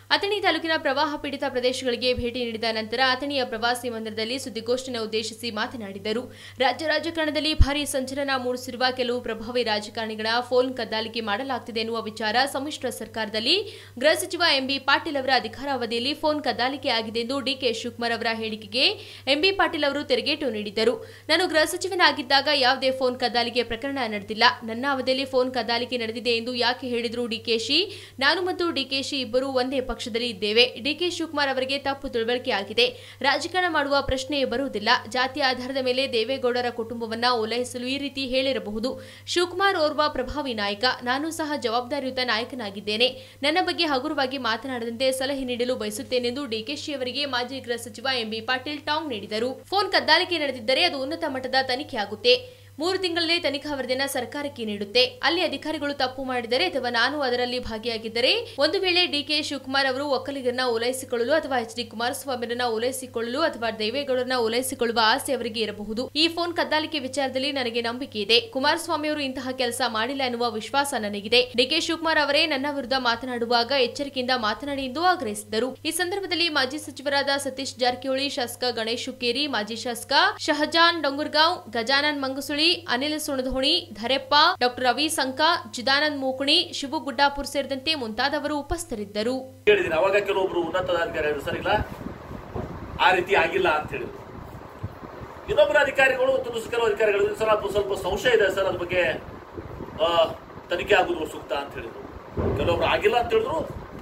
ಅಥಣಿ ತಾಲೂಕಿನ ಪ್ರವಾಹ ಪೀಡಿತ ಪ್ರದೇಶಗಳಿಗೆ ಭೇಟಿ ನೀಡಿದ ನಂತರ ಅಥಣಿಯ ಪ್ರವಾಸಿ ಮಂದಿರದಲ್ಲಿ ಸುದ್ದಿಗೋಷ್ಠಿಯನ್ನು ಉದ್ದೇಶಿಸಿ ಮಾತನಾಡಿದರು ರಾಜ್ಯ ರಾಜಕಾರಣದಲ್ಲಿ ಭಾರಿ ಸಂಚಲನ ಮೂಡಿಸಿರುವ ಕೆಲವು ಪ್ರಭಾವಿ ರಾಜಕಾರಣಿಗಳ ಫೋನ್ ಕದ್ದಾಲಿಕೆ ಮಾಡಲಾಗ್ತಿದೆ ಎನ್ನುವ ವಿಚಾರ ಸಮ್ಮಿಶ್ರ ಸರ್ಕಾರದಲ್ಲಿ ಗೃಹ ಸಚಿವ ಎಂಬಿ ಪಾಟೀಲ್ ಅವರ ಅಧಿಕಾರಾವಧಿಯಲ್ಲಿ ಫೋನ್ ಕದ್ದಾಲಿಕೆ ಆಗಿದೆ ಎಂದು ಡಿಕೆ ಶಿವಕುಮಾರ್ ಅವರ ಹೇಳಿಕೆಗೆ ಎಂಬಿ ಪಾಟೀಲ್ ಅವರು ತೆರೆಗೇಟು ನೀಡಿದ್ದರು ನಾನು ಗೃಹ ಸಚಿವನಾಗಿದ್ದಾಗ ಯಾವುದೇ ಫೋನ್ ಕದ್ದಾಲಿಕೆ ಪ್ರಕರಣ ನಡೆದಿಲ್ಲ ನನ್ನ ಅವಧಿಯಲ್ಲಿ ಫೋನ್ ಕದ್ದಾಲಿಕೆ ನಡೆದಿದೆ ಎಂದು ಯಾಕೆ ಹೇಳಿದ್ರು ಡಿಕೆಶಿ ನಾನು ಮತ್ತು ಡಿಕೆಶಿ ಇಬ್ಬರು ಒಂದೇ ಪಕ್ಷದಲ್ಲಿ ಇದ್ದೇವೆ ಡಿಕೆ ಶಿವಕುಮಾರ್ ಅವರಿಗೆ ತಪ್ಪು ತಿಳುವಳಿಕೆ ಆಗಿದೆ ರಾಜಕಾರಣ ಮಾಡುವ ಪ್ರಶ್ನೆಯೇ ಬರುವುದಿಲ್ಲ ಜಾತಿಯ ಆಧಾರದ ಮೇಲೆ ದೇವೇಗೌಡರ ಕುಟುಂಬವನ್ನ ಓಲೈಸಲು ಈ ರೀತಿ ಹೇಳಿರಬಹುದು ಶಿವಕುಮಾರ್ ಓರ್ವ ಪ್ರಭಾವಿ ನಾಯಕ ನಾನು ಸಹ ಜವಾಬ್ದಾರಿಯುತ ನಾಯಕನಾಗಿದ್ದೇನೆ ನನ್ನ ಬಗ್ಗೆ ಹಗುರವಾಗಿ ಮಾತನಾಡದಂತೆ ಸಲಹೆ ನೀಡಲು ಬಯಸುತ್ತೇನೆಂದು ಡಿಕೆಶಿ ಅವರಿಗೆ ಮಾಜಿ ಗೃಹ ಸಚಿವ ಎಂಬಿ ಪಾಟೀಲ್ ಟಾಂಗ್ ನೀಡಿದರು ಫೋನ್ ಕದ್ದಾಲಿಕೆ ನಡೆದಿದ್ದರೆ ಅದು ಉನ್ನತ ಮಟ್ಟದ ತನಿಖೆಯಾಗುತ್ತೆ ಮೂರು ತಿಂಗಳಲ್ಲೇ ತನಿಖಾ ವರದಿಯನ್ನು ಸರ್ಕಾರಕ್ಕೆ ನೀಡುತ್ತೆ ಅಲ್ಲಿ ಅಧಿಕಾರಿಗಳು ತಪ್ಪು ಮಾಡಿದರೆ ಅಥವಾ ನಾನು ಅದರಲ್ಲಿ ಭಾಗಿಯಾಗಿದ್ದರೆ ಒಂದು ವೇಳೆ ಡಿಕೆ ಶಿವಕುಮಾರ್ ಅವರು ಒಕ್ಕಲಿಗರನ್ನ ಓಲೈಸಿಕೊಳ್ಳಲು ಅಥವಾ ಎಚ್ ಡಿ ಕುಮಾರಸ್ವಾಮಿರನ್ನ ಓಲೈಸಿಕೊಳ್ಳಲು ಅಥವಾ ದೇವೇಗೌಡರನ್ನ ಓಲೈಸಿಕೊಳ್ಳುವ ಆಸೆ ಅವರಿಗೆ ಇರಬಹುದು ಈ ಫೋನ್ ಕದ್ದಾಲಿಕೆ ವಿಚಾರದಲ್ಲಿ ನನಗೆ ನಂಬಿಕೆ ಇದೆ ಕುಮಾರಸ್ವಾಮಿ ಅವರು ಇಂತಹ ಕೆಲಸ ಮಾಡಿಲ್ಲ ಎನ್ನುವ ವಿಶ್ವಾಸ ನನಗಿದೆ ಡಿಕೆ ಶಿವಕುಮಾರ್ ಅವರೇ ನನ್ನ ವಿರುದ್ಧ ಮಾತನಾಡುವಾಗ ಎಚ್ಚರಿಕೆಯಿಂದ ಮಾತನಾಡಿ ಎಂದು ಆಗ್ರಹಿಸಿದರು ಈ ಸಂದರ್ಭದಲ್ಲಿ ಮಾಜಿ ಸಚಿವರಾದ ಸತೀಶ್ ಜಾರಕಿಹೊಳಿ ಶಾಸಕ ಗಣೇಶ್ ಹುಕ್ಕೇರಿ ಮಾಜಿ ಶಾಸಕ ಶಹಜಾನ್ ಡೊಂಗುರ್ಗಾಂವ್ ಗಜಾನನ್ ಮಂಗಸುಳಿ ಅನಿಲ್ ಸುಣಧೋಣಿ ಧರೆಪ್ಪ ಡಾಕ್ಟರ್ ರವಿ ಸಂಕ ಚಿದಾನಂದ್ ಮೂಕುಣಿ ಶಿವು ಗುಡ್ಡಾಪುರ್ ಸೇರಿದಂತೆ ಮುಂತಾದವರು ಉಪಸ್ಥಿತರಿದ್ದರು ಹೇಳಿದ್ದೀನಿ ಅವಾಗ ಕೆಲವೊಬ್ರು ಉನ್ನತ ಅಧಿಕಾರಿಗಳು ಸರ್ ಇಲ್ಲ ಆ ರೀತಿ ಆಗಿಲ್ಲ ಅಂತ ಹೇಳಿದ್ರು ಇನ್ನೊಬ್ಬರ ಅಧಿಕಾರಿಗಳು ಮತ್ತು ಕೆಲವು ಅಧಿಕಾರಿಗಳು ಸರ್ ಅದು ಸ್ವಲ್ಪ ಸಂಶಯ ಇದೆ ಸರ್ ಅದ್ರ ಬಗ್ಗೆ ಆ, ತನಿಖೆ ಆಗುವುದು ಸೂಕ್ತ ಅಂತ ಹೇಳಿದ್ರು ಕೆಲವೊಬ್ರು ಆಗಿಲ್ಲ ಅಂತ ಹೇಳಿದ್ರು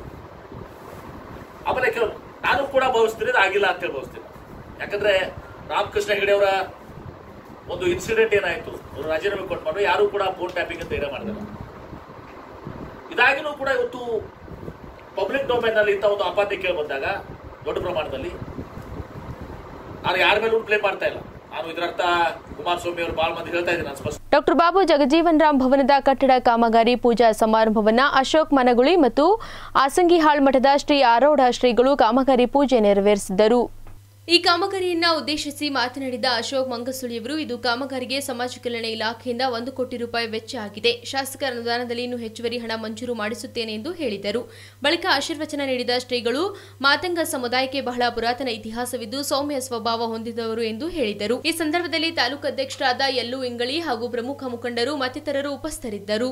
ಆಮೇಲೆ ಕೆಲವು ನಾನು ಕೂಡ ಭಾವಿಸ್ತೀನಿ ಅದು ಆಗಿಲ್ಲ ಅಂತ ಹೇಳಿ ಭಾವಿಸ್ತೀನಿ ಯಾಕಂದ್ರೆ ರಾಮಕೃಷ್ಣ ಹೆಗಡೆ ಅವರ ಒಂದು ಇನ್ಸಿಡೆಂಟ್ ಏನಾಯ್ತು ಅವರು ರಾಜೀನಾಮೆ ಕೊಟ್ಟು ಮಾಡಿ ಯಾರು ಕೂಡ ಫೋನ್ ಟ್ಯಾಪಿಂಗ್ ಅಂತ ಧೈರ್ಯ ಮಾಡಿದ್ರು ಇದಾಗಿನೂ ಕೂಡ ಇವತ್ತು ಪಬ್ಲಿಕ್ ಡೊಮೈನ್ ನಲ್ಲಿ ಇಂಥ ಒಂದು ಆಪಾದನೆ ಕೇಳಿ ಬಂದಾಗ ದೊಡ್ಡ ಪ್ರಮಾಣದಲ್ಲಿ ನಾನು ಯಾರ ಮೇಲೂ ಬ್ಲೇಮ್ ಮಾಡ್ತಾ ಇಲ್ಲ ನಾನು ಇದರರ್ಥ ಕುಮಾರಸ್ವಾಮಿ ಅವರು ಬಹಳ ಮಂದಿ ಹೇಳ್ತಾ ಇದ್ದೀನಿ ನಾನು ಸ್ಪಷ್ಟ ಡಾಕ್ಟರ್ ಬಾಬು ಜಗಜೀವನ್ ರಾಮ್ ಭವನದ ಕಟ್ಟಡ ಕಾಮಗಾರಿ ಪೂಜಾ ಸಮಾರಂಭವನ್ನ ಅಶೋಕ್ ಮನಗುಳಿ ಮತ್ತು ಆಸಂಗಿಹಾಳ್ ಮಠದ ಶ್ರೀ ಆರೋಢ ಶ್ರೀಗಳು ಕಾಮಗಾರಿ ಪೂಜೆ ನೆರವೇರಿಸಿದರು ಈ ಕಾಮಗಾರಿಯನ್ನ ಉದ್ದೇಶಿಸಿ ಮಾತನಾಡಿದ ಅಶೋಕ್ ಮಂಗಸುಳಿಯವರು ಇದು ಕಾಮಗಾರಿಗೆ ಸಮಾಜ ಕಲ್ಯಾಣ ಇಲಾಖೆಯಿಂದ ಒಂದು ಕೋಟಿ ರೂಪಾಯಿ ವೆಚ್ಚ ಆಗಿದೆ ಶಾಸಕರ ಅನುದಾನದಲ್ಲಿ ಇನ್ನೂ ಹೆಚ್ಚುವರಿ ಹಣ ಮಂಜೂರು ಮಾಡಿಸುತ್ತೇನೆ ಎಂದು ಹೇಳಿದರು ಬಳಿಕ ಆಶೀರ್ವಚನ ನೀಡಿದ ಶ್ರೀಗಳು ಮಾತಂಗ ಸಮುದಾಯಕ್ಕೆ ಬಹಳ ಪುರಾತನ ಇತಿಹಾಸವಿದ್ದು ಸೌಮ್ಯ ಸ್ವಭಾವ ಹೊಂದಿದವರು ಎಂದು ಹೇಳಿದರು ಈ ಸಂದರ್ಭದಲ್ಲಿ ತಾಲೂಕು ಅಧ್ಯಕ್ಷರಾದ ಯಲ್ಲು ಇಂಗಳಿ ಹಾಗೂ ಪ್ರಮುಖ ಮುಖಂಡರು ಮತ್ತಿತರರು ಉಪಸ್ಥಿತರಿದ್ದರು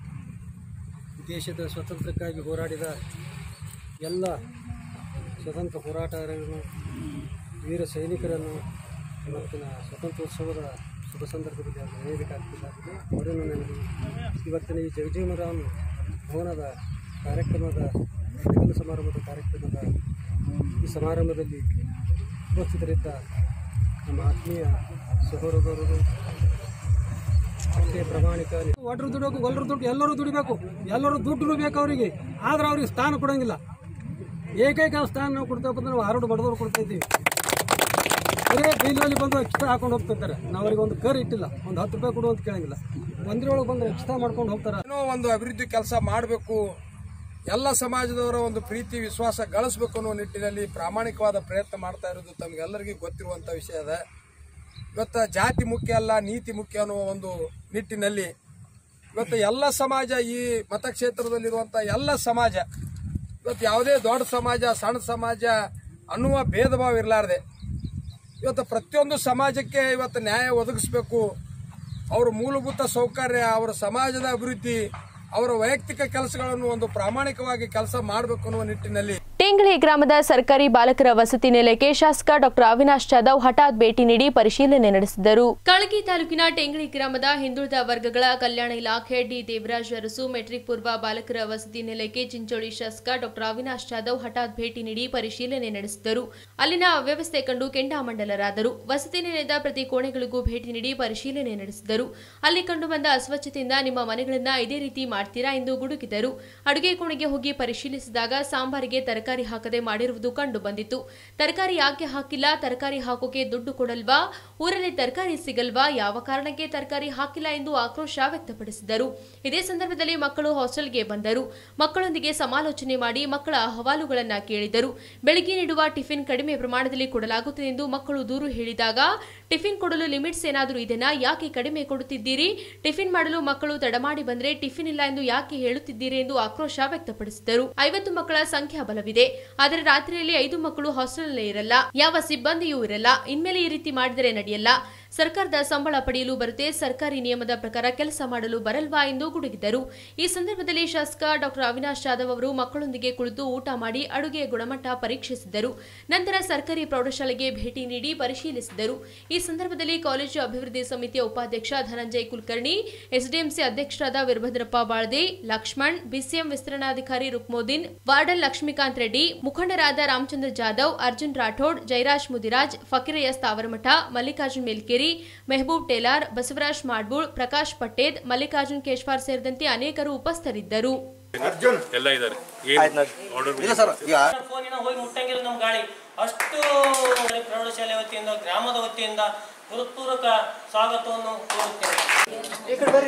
ದೇಶದ ಸ್ವಾತಂತ್ರ್ಯಕ್ಕಾಗಿ ಹೋರಾಡಿದ ಎಲ್ಲ ಸ್ವತಂತ್ರ ಹೋರಾಟಗಾರರನ್ನು ವೀರ ಸೈನಿಕರನ್ನು ಇವತ್ತಿನ ಸ್ವಾತಂತ್ರ್ಯೋತ್ಸವದ ಶುಭ ಸಂದರ್ಭದಲ್ಲಿ ಅವರು ನೆನೆಯಬೇಕಾಗ್ತದೆ ಅವರನ್ನು ನನಗೆ ಇವತ್ತಿನ ಈ ಜಗಜೀವನರಾಮ್ ಭವನದ ಕಾರ್ಯಕ್ರಮದ ಲಗ್ನ ಸಮಾರಂಭದ ಕಾರ್ಯಕ್ರಮದ ಈ ಸಮಾರಂಭದಲ್ಲಿ ಉಪಸ್ಥಿತರಿದ್ದ ನಮ್ಮ ಆತ್ಮೀಯ ಸಹೋದರರು ಅಷ್ಟೇ ಪ್ರಾಮಾಣಿಕ ಒಟ್ಟರು ದುಡಿಬೇಕು ಒಲ್ಲರು ದುಡ್ಡು ಎಲ್ಲರೂ ದುಡಿಬೇಕು ಎಲ್ಲರೂ ದುಡ್ಡು ಬೇಕು ಅವರಿಗೆ ಆದ್ರೆ ಅವ್ರಿಗೆ ಸ್ಥಾನ ಕೊಡಂಗಿಲ್ಲ ಏಕೈಕ ಸ್ಥಾನ ನಾವು ಕೊಡ್ತೇವೆ ಅಂದ್ರೆ ನಾವು ಹರಡು ಬಡದವ್ರು ಕೊಡ್ತಾ ಇದ್ದೀವಿ ಬರೀ ಬೈಲಲ್ಲಿ ಬಂದು ಎಕ್ಸ್ಟ್ರಾ ಹಾಕೊಂಡು ಹೋಗ್ತಿರ್ತಾರೆ ನಾವು ಅವ್ರಿಗೆ ಒಂದು ಕರ್ ಇಟ್ಟಿಲ್ಲ ಒಂದು ಹತ್ತು ರೂಪಾಯಿ ಕೊಡು ಅಂತ ಕೇಳಂಗಿಲ್ಲ ಮಂದಿರೊಳಗೆ ಬಂದು ಎಕ್ಸ್ಟ್ರಾ ಮಾಡ್ಕೊಂಡು ಹೋಗ್ತಾರೆ ಏನೋ ಒಂದು ಅಭಿವೃದ್ಧಿ ಕೆಲಸ ಮಾಡಬೇಕು ಎಲ್ಲ ಸಮಾಜದವರ ಒಂದು ಪ್ರೀತಿ ವಿಶ್ವಾಸ ಗಳಿಸಬೇಕು ಅನ್ನೋ ನಿಟ್ಟಿನಲ್ಲಿ ಪ್ರಾಮಾಣಿಕವಾದ ಪ್ರಯತ್ನ ಮಾಡ್ತಾ ಇರೋದು ತಮಗೆಲ್ಲರಿಗೂ ಗೊತ್ತಿರುವಂತ ವಿಷಯ ಅದ ಇವತ್ತು ಜಾತಿ ಮುಖ್ಯ ಅಲ್ಲ ನೀತಿ ಮುಖ್ಯ ಅನ್ನುವ ಒಂದು ನಿಟ್ಟಿನಲ್ಲಿ ಇವತ್ತು ಎಲ್ಲ ಸಮಾಜ ಈ ಮತಕ್ಷೇತ್ರದಲ್ಲಿರುವಂತ ಎಲ್ಲ ಸಮಾಜ ಇವತ್ತು ಯಾವುದೇ ದೊಡ್ಡ ಸಮಾಜ ಸಣ್ಣ ಸಮಾಜ ಅನ್ನುವ ಭೇದ ಭಾವ ಇರಲಾರ್ದೆ ಇವತ್ತು ಪ್ರತಿಯೊಂದು ಸಮಾಜಕ್ಕೆ ಇವತ್ತು ನ್ಯಾಯ ಒದಗಿಸಬೇಕು ಅವರ ಮೂಲಭೂತ ಸೌಕರ್ಯ ಅವರ ಸಮಾಜದ ಅಭಿವೃದ್ಧಿ ಅವರ ವೈಯಕ್ತಿಕ ಕೆಲಸಗಳನ್ನು ಒಂದು ಪ್ರಾಮಾಣಿಕವಾಗಿ ಕೆಲಸ ಮಾಡಬೇಕು ಅನ್ನುವ ನಿಟ್ಟಿನಲ್ಲಿ ಟೇಂಗಳಿ ಗ್ರಾಮದ ಸರ್ಕಾರಿ ಬಾಲಕರ ವಸತಿ ನಿಲಯಕ್ಕೆ ಶಾಸಕ ಡಾಕ್ಟರ್ ಅವಿನಾಶ್ ಜಾಧವ್ ಹಠಾತ್ ಭೇಟಿ ನೀಡಿ ಪರಿಶೀಲನೆ ನಡೆಸಿದರು ಕಳಗಿ ತಾಲೂಕಿನ ಟೇಂಗಳಿ ಗ್ರಾಮದ ಹಿಂದುಳಿದ ವರ್ಗಗಳ ಕಲ್ಯಾಣ ಇಲಾಖೆ ಡಿ ದೇವರಾಜ್ ಅರಸು ಮೆಟ್ರಿಕ್ ಪೂರ್ವ ಬಾಲಕರ ವಸತಿ ನಿಲಯಕ್ಕೆ ಚಿಂಚೋಳಿ ಶಾಸಕ ಡಾಕ್ಟರ್ ಅವಿನಾಶ್ ಜಾಧವ್ ಹಠಾತ್ ಭೇಟಿ ನೀಡಿ ಪರಿಶೀಲನೆ ನಡೆಸಿದರು ಅಲ್ಲಿನ ಅವ್ಯವಸ್ಥೆ ಕಂಡು ಕೆಂಡಾಮಂಡಲರಾದರು ವಸತಿ ನಿಲಯದ ಪ್ರತಿ ಕೋಣೆಗಳಿಗೂ ಭೇಟಿ ನೀಡಿ ಪರಿಶೀಲನೆ ನಡೆಸಿದರು ಅಲ್ಲಿ ಕಂಡುಬಂದ ಅಸ್ವಚ್ಛತೆಯಿಂದ ನಿಮ್ಮ ಮನೆಗಳನ್ನ ಇದೇ ರೀತಿ ಮಾಡ್ತೀರಾ ಎಂದು ಗುಡುಗಿದರು ಅಡುಗೆ ಕೋಣೆಗೆ ಹೋಗಿ ಪರಿಶೀಲಿಸಿದಾಗ ಸಾಂಬಾರಿಗೆ ತರಕಾರಿ ಹಾಕದೆ ಮಾಡಿರುವುದು ಕಂಡು ಬಂದಿತ್ತು ತರಕಾರಿ ಯಾಕೆ ಹಾಕಿಲ್ಲ ತರಕಾರಿ ಹಾಕೋಕೆ ದುಡ್ಡು ಕೊಡಲ್ವಾ ಊರಲ್ಲಿ ತರಕಾರಿ ಸಿಗಲ್ವಾ ಯಾವ ಕಾರಣಕ್ಕೆ ತರಕಾರಿ ಹಾಕಿಲ್ಲ ಎಂದು ಆಕ್ರೋಶ ವ್ಯಕ್ತಪಡಿಸಿದರು ಇದೇ ಸಂದರ್ಭದಲ್ಲಿ ಮಕ್ಕಳು ಹಾಸ್ಟೆಲ್ಗೆ ಬಂದರು ಮಕ್ಕಳೊಂದಿಗೆ ಸಮಾಲೋಚನೆ ಮಾಡಿ ಮಕ್ಕಳ ಅಹವಾಲುಗಳನ್ನ ಕೇಳಿದರು ಬೆಳಿಗ್ಗೆ ನೀಡುವ ಟಿಫಿನ್ ಕಡಿಮೆ ಪ್ರಮಾಣದಲ್ಲಿ ಕೊಡಲಾಗುತ್ತದೆ ಎಂದು ಮಕ್ಕಳು ದೂರು ಹೇಳಿದಾಗ ಟಿಫಿನ್ ಕೊಡಲು ಲಿಮಿಟ್ಸ್ ಏನಾದರೂ ಇದೆನಾ ಯಾಕೆ ಕಡಿಮೆ ಕೊಡುತ್ತಿದ್ದೀರಿ ಟಿಫಿನ್ ಮಾಡಲು ಮಕ್ಕಳು ತಡಮಾಡಿ ಬಂದ್ರೆ ಟಿಫಿನ್ ಇಲ್ಲ ಎಂದು ಯಾಕೆ ಹೇಳುತ್ತಿದ್ದೀರಿ ಎಂದು ಆಕ್ರೋಶ ವ್ಯಕ್ತಪಡಿಸಿದರು ಐವತ್ತು ಮಕ್ಕಳ ಸಂಖ್ಯಾಬಲವಿದೆ ಇದೆ ಆದರೆ ರಾತ್ರಿಯಲ್ಲಿ ಐದು ಮಕ್ಕಳು ಹಾಸ್ಟೆಲ್ನಲ್ಲಿ ಇರಲ್ಲ ಯಾವ ಸಿಬ್ಬಂದಿಯೂ ಇರಲ್ಲ ಇನ್ಮೇಲೆ ಈ ರೀತಿ ಮಾಡಿದರೆ ನಡೆಯಲ್ಲ ಸರ್ಕಾರದ ಸಂಬಳ ಪಡೆಯಲು ಬರುತ್ತೆ ಸರ್ಕಾರಿ ನಿಯಮದ ಪ್ರಕಾರ ಕೆಲಸ ಮಾಡಲು ಬರಲ್ವಾ ಎಂದು ಗುಡುಗಿದರು ಈ ಸಂದರ್ಭದಲ್ಲಿ ಶಾಸಕ ಡಾಕ್ಟರ್ ಅವಿನಾಶ್ ಜಾಧವ್ ಅವರು ಮಕ್ಕಳೊಂದಿಗೆ ಕುಳಿತು ಊಟ ಮಾಡಿ ಅಡುಗೆಯ ಗುಣಮಟ್ಟ ಪರೀಕ್ಷಿಸಿದರು ನಂತರ ಸರ್ಕಾರಿ ಪ್ರೌಢಶಾಲೆಗೆ ಭೇಟಿ ನೀಡಿ ಪರಿಶೀಲಿಸಿದರು ಈ ಸಂದರ್ಭದಲ್ಲಿ ಕಾಲೇಜು ಅಭಿವೃದ್ಧಿ ಸಮಿತಿಯ ಉಪಾಧ್ಯಕ್ಷ ಧನಂಜಯ್ ಕುಲಕರ್ಣಿ ಎಸ್ಡಿಎಂಸಿ ಅಧ್ಯಕ್ಷರಾದ ವೀರಭದ್ರಪ್ಪ ಬಾಳ್ದೆ ಲಕ್ಷ್ಮಣ್ ಬಿಸಿಎಂ ವಿಸ್ತರಣಾಧಿಕಾರಿ ರುಕ್ಮೋದಿನ್ ವಾರ್ಡನ್ ಲಕ್ಷ್ಮೀಕಾಂತ್ ರೆಡ್ಡಿ ಮುಖಂಡರಾದ ರಾಮಚಂದ್ರ ಜಾಧವ್ ಅರ್ಜುನ್ ರಾಠೋಡ್ ಜೈರಾಜ್ ಮುದಿರಾಜ್ ಫಕೀರಯ್ಯ ಸ್ಥಾವರಮಠ ಮಲ್ಲಿಕಾರ್ಜುನ್ ಮೇಲ್ಕೇರಿ ಮೆಹಬೂಬ್ ಟೇಲಾರ್ ಬಸವರಾಜ್ ಮಾಡ್ಬೂಳ್ ಪ್ರಕಾಶ್ ಪಟ್ಟೇದ್ ಮಲ್ಲಿಕಾರ್ಜುನ್ ಕೇಶ್ವಾರ್ ಸೇರಿದಂತೆ ಅನೇಕರು ಉಪಸ್ಥಿತರಿದ್ದರು ಎಲ್ಲ ಇದ್ದಾರೆ ಫೋನಿನ ಹೋಗಿ ಮುಟ್ಟಂಗಿಲ್ಲ ನಮ್ಮ ಗಾಳಿ ಅಷ್ಟು ಪ್ರೌಢಶಾಲೆ ವತಿಯಿಂದ ಗ್ರಾಮದ ವತಿಯಿಂದ ಹೃತ್ಪೂರ್ವಕ ಸ್ವಾಗತವನ್ನು ಕೋರುತ್ತೇವೆ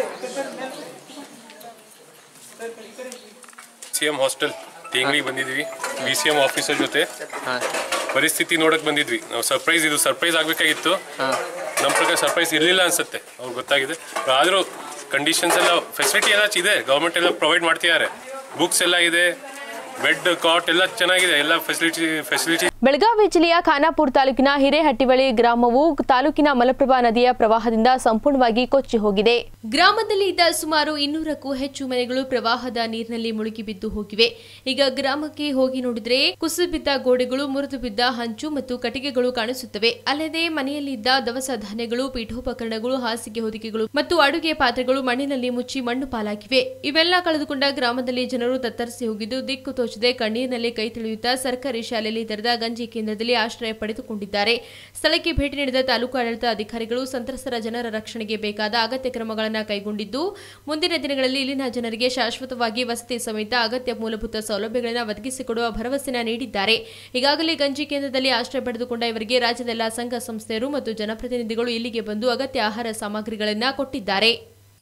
ಸಿ ಎಂ ಹಾಸ್ಟೆಲ್ ತೇಂಗ್ರಿಗೆ ಬಂದಿದ್ವಿ ಬಿ ಸಿ ಎಂ ಆಫೀಸರ್ ಜೊತೆ ಪರಿಸ್ಥಿತಿ ನೋಡಕ್ ಬಂದಿದ್ವಿ ನಾವು ಸರ್ಪ್ರೈಸ್ ಇದು ಸರ್ಪ್ರೈಸ್ ಆಗ್ಬೇಕಾಗಿತ್ತು ನಮ್ಮ ಪ್ರಕಾರ ಸರ್ಪ್ರೈಸ್ ಇರಲಿಲ್ಲ ಅನ್ಸುತ್ತೆ ಅವ್ರಿಗೆ ಗೊತ್ತಾಗಿದೆ ಆದರೂ ಕಂಡೀಷನ್ಸ್ ಎಲ್ಲ ಫೆಸಿಲಿಟಿ ಎಲ್ಲ ಇದೆ ಗೌರ್ಮೆಂಟ್ ಎಲ್ಲ ಪ್ರೊವೈಡ್ ಮಾಡ್ತಿದ್ದಾರೆ ಬುಕ್ಸ್ ಎಲ್ಲ ಇದೆ ಬೆಡ್ ಕಾಟ್ ಎಲ್ಲ ಚೆನ್ನಾಗಿದೆ ಎಲ್ಲ ಫೆಸಿಲಿಟಿ ಫೆಸಿಲಿಟಿ ಬೆಳಗಾವಿ ಜಿಲ್ಲೆಯ ಖಾನಾಪುರ ತಾಲೂಕಿನ ಹಿರೇಹಟ್ಟಿಬಳಿ ಗ್ರಾಮವು ತಾಲೂಕಿನ ಮಲಪ್ರಭಾ ನದಿಯ ಪ್ರವಾಹದಿಂದ ಸಂಪೂರ್ಣವಾಗಿ ಕೊಚ್ಚಿ ಹೋಗಿದೆ ಗ್ರಾಮದಲ್ಲಿ ಇದ್ದ ಸುಮಾರು ಇನ್ನೂರಕ್ಕೂ ಹೆಚ್ಚು ಮನೆಗಳು ಪ್ರವಾಹದ ನೀರಿನಲ್ಲಿ ಮುಳುಗಿ ಬಿದ್ದು ಹೋಗಿವೆ ಈಗ ಗ್ರಾಮಕ್ಕೆ ಹೋಗಿ ನೋಡಿದ್ರೆ ಕುಸಿಬಿದ್ದ ಗೋಡೆಗಳು ಮುರಿದು ಬಿದ್ದ ಹಂಚು ಮತ್ತು ಕಟ್ಟಿಗೆಗಳು ಕಾಣಿಸುತ್ತವೆ ಅಲ್ಲದೆ ಮನೆಯಲ್ಲಿದ್ದ ದವಸ ಧಾನ್ಯಗಳು ಪೀಠೋಪಕರಣಗಳು ಹಾಸಿಗೆ ಹೊದಿಕೆಗಳು ಮತ್ತು ಅಡುಗೆ ಪಾತ್ರೆಗಳು ಮಣ್ಣಿನಲ್ಲಿ ಮುಚ್ಚಿ ಮಣ್ಣು ಪಾಲಾಗಿವೆ ಇವೆಲ್ಲ ಕಳೆದುಕೊಂಡ ಗ್ರಾಮದಲ್ಲಿ ಜನರು ತತ್ತರಿಸಿ ಹೋಗಿದ್ದು ದಿಕ್ಕು ತೋಚದೆ ಕಣ್ಣೀರಿನಲ್ಲಿ ಕೈ ತಿಳಿಯುತ್ತಾ ಸರ್ಕಾರಿ ಶಾಲೆಯಲ್ಲಿ ತೆರೆದ ಗಂಜಿ ಕೇಂದ್ರದಲ್ಲಿ ಆಶ್ರಯ ಪಡೆದುಕೊಂಡಿದ್ದಾರೆ ಸ್ಥಳಕ್ಕೆ ಭೇಟಿ ನೀಡಿದ ತಾಲೂಕು ಆಡಳಿತ ಅಧಿಕಾರಿಗಳು ಸಂತ್ರಸ್ತರ ಜನರ ರಕ್ಷಣೆಗೆ ಬೇಕಾದ ಅಗತ್ಯ ಕ್ರಮಗಳನ್ನು ಕೈಗೊಂಡಿದ್ದು ಮುಂದಿನ ದಿನಗಳಲ್ಲಿ ಇಲ್ಲಿನ ಜನರಿಗೆ ಶಾಶ್ವತವಾಗಿ ವಸತಿ ಸಮೇತ ಅಗತ್ಯ ಮೂಲಭೂತ ಸೌಲಭ್ಯಗಳನ್ನು ಒದಗಿಸಿಕೊಡುವ ಭರವಸೆನ ನೀಡಿದ್ದಾರೆ ಈಗಾಗಲೇ ಗಂಜಿ ಕೇಂದ್ರದಲ್ಲಿ ಆಶ್ರಯ ಪಡೆದುಕೊಂಡ ಇವರಿಗೆ ರಾಜ್ಯದ ಎಲ್ಲ ಸಂಘ ಸಂಸ್ಥೆಯರು ಮತ್ತು ಜನಪ್ರತಿನಿಧಿಗಳು ಇಲ್ಲಿಗೆ ಬಂದು ಅಗತ್ಯ ಆಹಾರ ಸಾಮಗ್ರಿಗಳನ್ನು ಕೊಟ್ಟಿದ್ದಾರೆ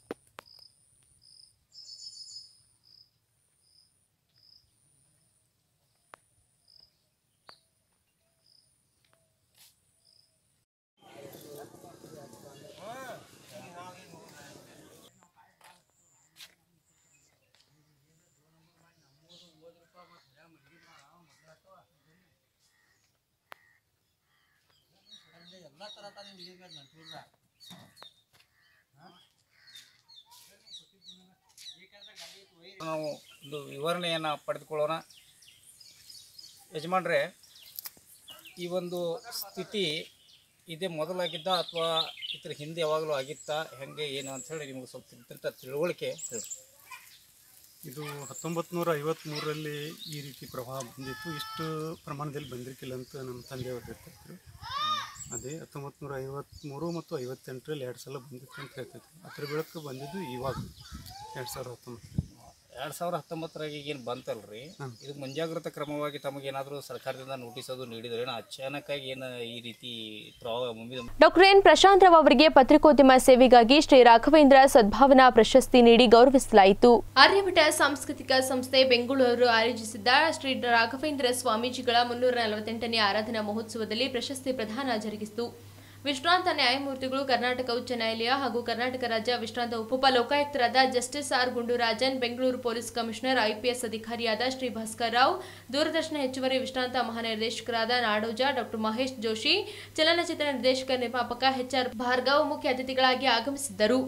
ನಾವು ಒಂದು ವಿವರಣೆಯನ್ನು ಪಡೆದುಕೊಳ್ಳೋಣ ಯಜಮಾನ್ರೆ ಈ ಒಂದು ಸ್ಥಿತಿ ಇದೇ ಮೊದಲಾಗಿದ್ದ ಅಥವಾ ಇದ್ರ ಹಿಂದೆ ಯಾವಾಗಲೂ ಆಗಿತ್ತಾ ಹೆಂಗೆ ಏನು ಅಂತ ಹೇಳಿ ನಿಮಗೆ ಸ್ವಲ್ಪ ಇದ್ದಂಥ ತಿಳುವಳಿಕೆ ಹೇಳಿ ಇದು ಹತ್ತೊಂಬತ್ತು ನೂರ ಐವತ್ತ್ಮೂರರಲ್ಲಿ ಈ ರೀತಿ ಪ್ರವಾಹ ಬಂದಿತ್ತು ಇಷ್ಟು ಪ್ರಮಾಣದಲ್ಲಿ ಬಂದಿರ್ಕಿಲ್ಲ ಅಂತ ನಮ್ಮ ತಂದೆಯವರು ಹೇಳ್ತಿದ್ರು ಅದೇ ಹತ್ತೊಂಬತ್ತು ನೂರ ಐವತ್ತ್ಮೂರು ಮತ್ತು ಐವತ್ತೆಂಟರಲ್ಲಿ ಎರಡು ಸಲ ಬಂದಿತ್ತು ಅಂತ ಹೇಳ್ತಿದ್ರು ಅದ್ರ ಬೆಳಕು ಬಂದಿದ್ದು ಇವಾಗ ಎರಡು ಸಾವಿರದ ಹತ್ತೊಂಬತ್ತು ಎರಡು ಸಾವಿರ ಹತ್ತೊಂಬತ್ತರಾಗ ಏನು ಬಂತಲ್ರಿ ಇದು ಮುಂಜಾಗ್ರತಾ ಕ್ರಮವಾಗಿ ತಮಗೇನಾದರೂ ಸರ್ಕಾರದಿಂದ ನೋಟಿಸ್ ಅದು ನೀಡಿದ್ರೆ ಏನು ಅಚಾನಕ್ಕಾಗಿ ಏನು ಈ ರೀತಿ ಪ್ರವಾಹ ಮುಗಿದ ಡಾಕ್ಟರ್ ಎನ್ ಪ್ರಶಾಂತ್ ರಾವ್ ಅವರಿಗೆ ಪತ್ರಿಕೋದ್ಯಮ ಸೇವೆಗಾಗಿ ಶ್ರೀ ರಾಘವೇಂದ್ರ ಸದ್ಭಾವನಾ ಪ್ರಶಸ್ತಿ ನೀಡಿ ಗೌರವಿಸಲಾಯಿತು ಆರ್ಯಭಟ ಸಾಂಸ್ಕೃತಿಕ ಸಂಸ್ಥೆ ಬೆಂಗಳೂರು ಆಯೋಜಿಸಿದ್ದ ಶ್ರೀ ರಾಘವೇಂದ್ರ ಸ್ವಾಮೀಜಿಗಳ ಮುನ್ನೂರ ನಲವತ್ತೆಂಟನೇ ಆರಾಧನಾ ಮಹೋತ್ಸವದಲ್ಲಿ ಪ್ರಶಸ್ತಿ ಪ್ರದಾನ ಜರುಗಿಸಿತು ವಿಶ್ರಾಂತ ನ್ಯಾಯಮೂರ್ತಿಗಳು ಕರ್ನಾಟಕ ಉಚ್ಚ ನ್ಯಾಯಾಲಯ ಹಾಗೂ ಕರ್ನಾಟಕ ರಾಜ್ಯ ವಿಶ್ರಾಂತ ಉಪ ಲೋಕಾಯುಕ್ತರಾದ justice R Gundurajan Bengaluru police commissioner IPS ಅಧಿಕಾರಿಯಾದ ಶ್ರೀ ಭಾಸ್ಕರ್ ರಾವ್ ದೂರದರ್ಶನ ಹೆಚ್ಚುವರಿ ವಿಶ್ರಾಂತ ಮಹಾನಿರ್ದೇಶಕರಾದ ನಾಡೋಜ ಡಾಕ್ಟರ್ ಮಹೇಶ್ ಜೋಶಿ ಚಲನಚಿತ್ರ ನಿರ್ದೇಶಕ ನಿರ್ಮಾಪಕ ಎಚ್ಆರ್ ಭಾರ್ಗವ್ ಮುಖ್ಯ ಅತಿಥಿಗಳಾಗಿ ಆಗಮಿಸಿದ್ದರು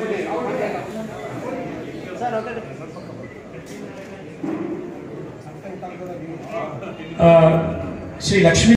ಶ್ರೀ ಲಕ್ಷ್ಮೀ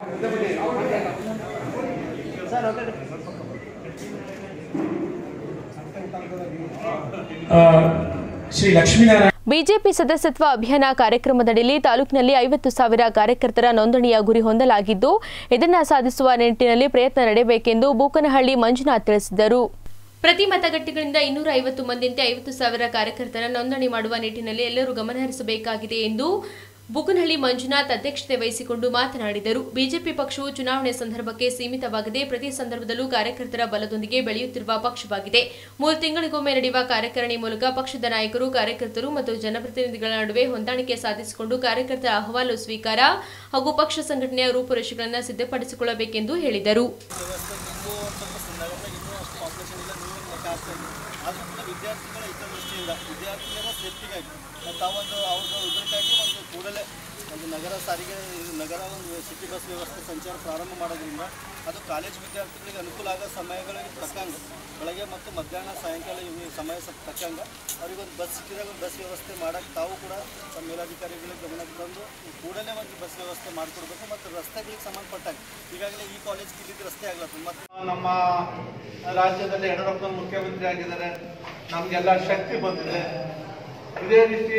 ಶ್ರೀ ಲಕ್ಷ್ಮೀನಾರಾಯಣ ಬಿಜೆಪಿ ಸದಸ್ಯತ್ವ ಅಭಿಯಾನ ಕಾರ್ಯಕ್ರಮದಡಿಯಲ್ಲಿ ತಾಲೂಕಿನಲ್ಲಿ ಐವತ್ತು ಸಾವಿರ ಕಾರ್ಯಕರ್ತರ ನೋಂದಣಿಯ ಗುರಿ ಹೊಂದಲಾಗಿದ್ದು ಇದನ್ನು ಸಾಧಿಸುವ ನಿಟ್ಟಿನಲ್ಲಿ ಪ್ರಯತ್ನ ನಡೆಯಬೇಕೆಂದು ಬೂಕನಹಳ್ಳಿ ಮಂಜುನಾಥ್ ತಿಳಿಸಿದರು ಪ್ರತಿ ಮತಗಟ್ಟೆಗಳಿಂದ ಇನ್ನೂರ ಐವತ್ತು ಮಂದಿಯಂತೆ ಐವತ್ತು ಸಾವಿರ ಕಾರ್ಯಕರ್ತರ ನೋಂದಣಿ ಮಾಡುವ ನಿಟ್ಟಿನಲ್ಲಿ ಎಲ್ಲರೂ ಗಮನಹರಿಸಬೇಕಾಗಿದೆ ಎಂದು ಬುಕನಹಳ್ಳಿ ಮಂಜುನಾಥ್ ಅಧ್ಯಕ್ಷತೆ ವಹಿಸಿಕೊಂಡು ಮಾತನಾಡಿದರು ಬಿಜೆಪಿ ಪಕ್ಷವು ಚುನಾವಣೆ ಸಂದರ್ಭಕ್ಕೆ ಸೀಮಿತವಾಗದೆ ಪ್ರತಿ ಸಂದರ್ಭದಲ್ಲೂ ಕಾರ್ಯಕರ್ತರ ಬಲದೊಂದಿಗೆ ಬೆಳೆಯುತ್ತಿರುವ ಪಕ್ಷವಾಗಿದೆ ಮೂರು ತಿಂಗಳಿಗೊಮ್ಮೆ ನಡೆಯುವ ಕಾರ್ಯಕಾರಿಣಿ ಮೂಲಕ ಪಕ್ಷದ ನಾಯಕರು ಕಾರ್ಯಕರ್ತರು ಮತ್ತು ಜನಪ್ರತಿನಿಧಿಗಳ ನಡುವೆ ಹೊಂದಾಣಿಕೆ ಸಾಧಿಸಿಕೊಂಡು ಕಾರ್ಯಕರ್ತರ ಅಹವಾಲು ಸ್ವೀಕಾರ ಹಾಗೂ ಪಕ್ಷ ಸಂಘಟನೆಯ ರೂಪುರೇಷೆಗಳನ್ನು ಸಿದ್ಧಪಡಿಸಿಕೊಳ್ಳಬೇಕೆಂದು ಹೇಳಿದರು ಆದ್ದರಿಂದ ವಿದ್ಯಾರ್ಥಿಗಳ ಹಿತದೃಷ್ಟಿಯಿಂದ ವಿದ್ಯಾರ್ಥಿಗಳ ಸೇಫ್ಟಿಗಾಗಿ ತಾವೊಂದು ಅವ್ರದ್ದು ಇದಕ್ಕಾಗಿ ಒಂದು ಕೂಡಲೇ ಒಂದು ನಗರ ಸಾರಿಗೆ ಇದು ನಗರ ಒಂದು ಸಿಟಿ ಬಸ್ ವ್ಯವಸ್ಥೆ ಸಂಚಾರ ಪ್ರಾರಂಭ ಮಾಡೋದ್ರಿಂದ ಅದು ಕಾಲೇಜ್ ವಿದ್ಯಾರ್ಥಿಗಳಿಗೆ ಅನುಕೂಲ ಆಗೋ ಸಮಯಗಳಿಗೆ ತಕ್ಕಂಗೆ ಬೆಳಗ್ಗೆ ಮತ್ತು ಮಧ್ಯಾಹ್ನ ಸಾಯಂಕಾಲ ಇವು ಸಮಯ ಸ- ತಕ್ಕಂಗೆ ಅವ್ರಿಗೊಂದು ಬಸ್ ಸಿಕ್ಕಿದಾಗ ಒಂದು ಬಸ್ ವ್ಯವಸ್ಥೆ ಮಾಡೋಕ್ಕೆ ತಾವು ಕೂಡ ತಮ್ಮ ಮೇಲಾಧಿಕಾರಿಗಳಿಗೆ ಗಮನಕ್ಕೆ ತಂದು ಕೂಡಲೇ ಒಂದು ಬಸ್ ವ್ಯವಸ್ಥೆ ಮಾಡಿಕೊಡ್ಬೇಕು ಮತ್ತು ರಸ್ತೆಗಳಿಗೆ ಸಂಬಂಧಪಟ್ಟಾಗ ಈಗಾಗಲೇ ಈ ಕಾಲೇಜ್ಗೆ ಇಲ್ಲಿದ್ದು ರಸ್ತೆ ಆಗ್ಲತ್ತ ಮತ್ತು ನಮ್ಮ ರಾಜ್ಯದಲ್ಲಿ ಯಡಿಯೂರಪ್ಪ ಮುಖ್ಯಮಂತ್ರಿ ಆಗಿದ್ದಾರೆ ನಮಗೆಲ್ಲ ಶಕ್ತಿ ಬಂದಿದೆ ಇದೇ ರೀತಿ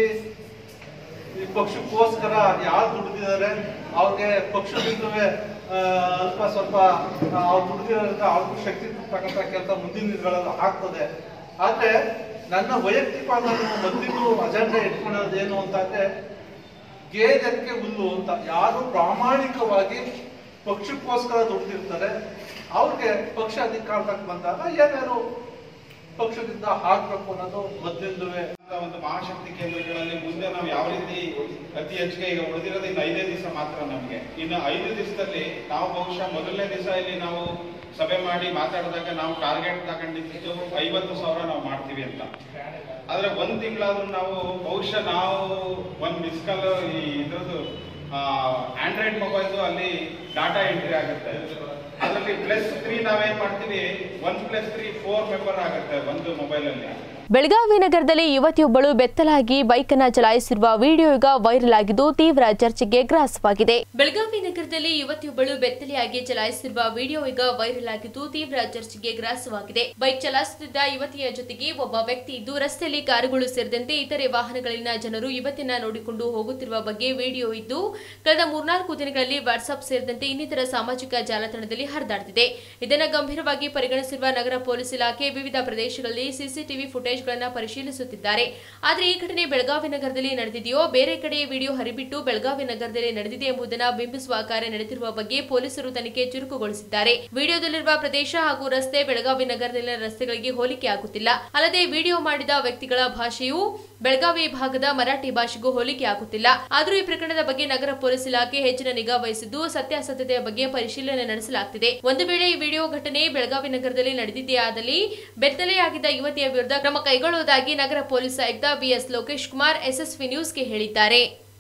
ಈ ಪಕ್ಷಕ್ಕೋಸ್ಕರ ಯಾರು ದುಡಿದಿದ್ದಾರೆ ಅವ್ರಿಗೆ ಪಕ್ಷದಿಂದಲೇ ಅಲ್ಪ ಸ್ವಲ್ಪ ಆ, ಅವ್ರು ದುಡಿದಿರೋದ್ರಿಂದ ಅವ್ರಿಗೂ ಶಕ್ತಿ ತಕ್ಕಂಥ ಕೆಲಸ ಮುಂದಿನ ದಿನಗಳಲ್ಲಿ ಆಗ್ತದೆ ಆದ್ರೆ ನನ್ನ ವೈಯಕ್ತಿಕವಾದ ಮೊದಲಿಗೂ ಅಜೆಂಡಾ ಇಟ್ಕೊಳ್ಳೋದು ಏನು ಅಂತಂದ್ರೆ ಗೇದಕ್ಕೆ ಹುಲ್ಲು ಅಂತ ಯಾರು ಪ್ರಾಮಾಣಿಕವಾಗಿ ಪಕ್ಷಕ್ಕೋಸ್ಕರ ದುಡ್ದಿರ್ತಾರೆ ಅವ್ರಿಗೆ ಪಕ್ಷ ಅಧಿಕಾರಕ್ಕೆ ಬಂದಾಗ ಏನೇನು ಪಕ್ಷದಿಂದ ಹಾಕ್ಬೇಕು ಅನ್ನೋದು ಮೊದಲಿಂದಲೇ ಒಂದು ಮಹಾಶಕ್ತಿ ಕೇಂದ್ರಗಳಲ್ಲಿ ಮುಂದೆ ನಾವು ಯಾವ ರೀತಿ ಅತಿ ಹೆಚ್ಚಿಗೆ ಈಗ ಉಳಿದಿರೋದು ಇನ್ನು ಐದೇ ದಿವಸ ಮಾತ್ರ ನಮಗೆ ಇನ್ನು ಐದು ದಿವಸದಲ್ಲಿ ನಾವು ಬಹುಶಃ ಮೊದಲನೇ ದಿವಸ ಇಲ್ಲಿ ನಾವು ಸಭೆ ಮಾಡಿ ಮಾತಾಡಿದಾಗ ನಾವು ಟಾರ್ಗೆಟ್ ತಗೊಂಡಿದ್ದು ಐವತ್ತು ಸಾವಿರ ನಾವು ಮಾಡ್ತೀವಿ ಅಂತ ಆದ್ರೆ ಒಂದ್ ತಿಂಗಳಾದ್ರೂ ನಾವು ಬಹುಶಃ ನಾವು ಒಂದ್ ಮಿಸ್ ಕಾಲ್ ಈ ಇದ್ರದ್ದು ಆಂಡ್ರಾಯ್ಡ್ ಮೊಬೈಲ್ದು ಅಲ್ಲಿ ಡಾಟಾ ಎಂಟ್ರಿ ಆಗುತ್ತೆ ಅದರಲ್ಲಿ ಪ್ಲಸ್ ತ್ರೀ ನಾವೇನ್ ಮಾಡ್ತೀವಿ one plus three four member ಆಗುತ್ತೆ ಒಂದು ಮೊಬೈಲ್ ಅಲ್ಲಿ ಬೆಳಗಾವಿ ನಗರದಲ್ಲಿ ಯುವತಿಯೊಬ್ಬಳು ಬೆತ್ತಲಾಗಿ ಬೈಕನ್ನ ಚಲಾಯಿಸಿರುವ ವಿಡಿಯೋ ಈಗ ವೈರಲ್ ಆಗಿದ್ದು ತೀವ್ರ ಚರ್ಚೆಗೆ ಗ್ರಾಸವಾಗಿದೆ ಬೆಳಗಾವಿ ನಗರದಲ್ಲಿ ಯುವತಿಯೊಬ್ಬಳು ಬೆತ್ತಲೆಯಾಗಿ ಚಲಾಯಿಸಿರುವ ವಿಡಿಯೋ ಈಗ ವೈರಲ್ ಆಗಿದ್ದು ತೀವ್ರ ಚರ್ಚೆಗೆ ಗ್ರಾಸವಾಗಿದೆ ಬೈಕ್ ಚಲಾಯಿಸುತ್ತಿದ್ದ ಯುವತಿಯ ಜೊತೆಗೆ ಒಬ್ಬ ವ್ಯಕ್ತಿ ಇದ್ದು ರಸ್ತೆಯಲ್ಲಿ ಕಾರುಗಳು ಸೇರಿದಂತೆ ಇತರೆ ವಾಹನಗಳಲ್ಲಿನ ಜನರು ಯುವತಿಯನ್ನ ನೋಡಿಕೊಂಡು ಹೋಗುತ್ತಿರುವ ಬಗ್ಗೆ ವಿಡಿಯೋ ಇದ್ದು ಕಳೆದ ಮೂರ್ನಾಲ್ಕು ದಿನಗಳಲ್ಲಿ ವಾಟ್ಸ್ಆಪ್ ಸೇರಿದಂತೆ ಇನ್ನಿತರ ಸಾಮಾಜಿಕ ಜಾಲತಾಣದಲ್ಲಿ ಹರಿದಾಡುತ್ತಿದೆ ಇದನ್ನು ಗಂಭೀರವಾಗಿ ಪರಿಗಣಿಸಿರುವ ನಗರ ಪೊಲೀಸ್ ಇಲಾಖೆ ವಿವಿಧ ಪ್ರದೇಶಗಳಲ್ಲಿ ಸಿಸಿಟಿವಿ ಫುಟೇಜ್ಗಳನ್ನು ಪರಿಶೀಲಿಸುತ್ತಿದ್ದಾರೆ ಆದರೆ ಈ ಘಟನೆ ಬೆಳಗಾವಿ ನಗರದಲ್ಲಿ ನಡೆದಿದೆಯೋ ಬೇರೆ ಕಡೆ ವಿಡಿಯೋ ಹರಿಬಿಟ್ಟು ಬೆಳಗಾವಿ ನಗರದಲ್ಲಿ ನಡೆದಿದೆ ಎಂಬುದನ್ನು ಬಿಂಬಿಸುವ ಕಾರ್ಯ ನಡೆದಿರುವ ಬಗ್ಗೆ ಪೊಲೀಸರು ತನಿಖೆ ಚುರುಕುಗೊಳಿಸಿದ್ದಾರೆ ವಿಡಿಯೋದಲ್ಲಿರುವ ಪ್ರದೇಶ ಹಾಗೂ ರಸ್ತೆ ಬೆಳಗಾವಿ ನಗರದಲ್ಲಿನ ರಸ್ತೆಗಳಿಗೆ ಹೋಲಿಕೆ ಆಗುತ್ತಿಲ್ಲ ಅಲ್ಲದೆ ವಿಡಿಯೋ ಮಾಡಿದ ವ್ಯಕ್ತಿಗಳ ಭಾಷೆಯು ಬೆಳಗಾವಿ ಭಾಗದ ಮರಾಠಿ ಭಾಷೆಗೂ ಹೋಲಿಕೆ ಆಗುತ್ತಿಲ್ಲ ಆದರೂ ಈ ಪ್ರಕರಣದ ಬಗ್ಗೆ ನಗರ ಪೊಲೀಸ್ ಇಲಾಖೆ ಹೆಚ್ಚಿನ ನಿಗಾ ವಹಿಸಿದ್ದು ಸತ್ಯಾಸತ್ಯತೆಯ ಬಗ್ಗೆ ಪರಿಶೀಲನೆ ನಡೆಸಲಾಗುತ್ತಿದೆ ಒಂದು ವೇಳೆ ಈ ವಿಡಿಯೋ ಘಟನೆ ಬೆಳಗಾವಿ ನಗರದಲ್ಲಿ ನಡೆದಿದೆಯೇ ಆದಲ್ಲಿ ಬೆತ್ತಲೆಯಾಗಿದ್ದ ಯುವತಿಯ ವಿರುದ್ಧ ಕ್ರಮ ಕೈಗೊಳ್ಳುವುದಾಗಿ ನಗರ ಪೊಲೀಸ್ ಆಯುಕ್ತ ಬಿಎಸ್ ಲೋಕೇಶ್ ಕುಮಾರ್ ಎಸ್ಎಸ್ವಿ ನ್ಯೂಸ್ಗೆ ಹೇಳಿದ್ದಾರೆ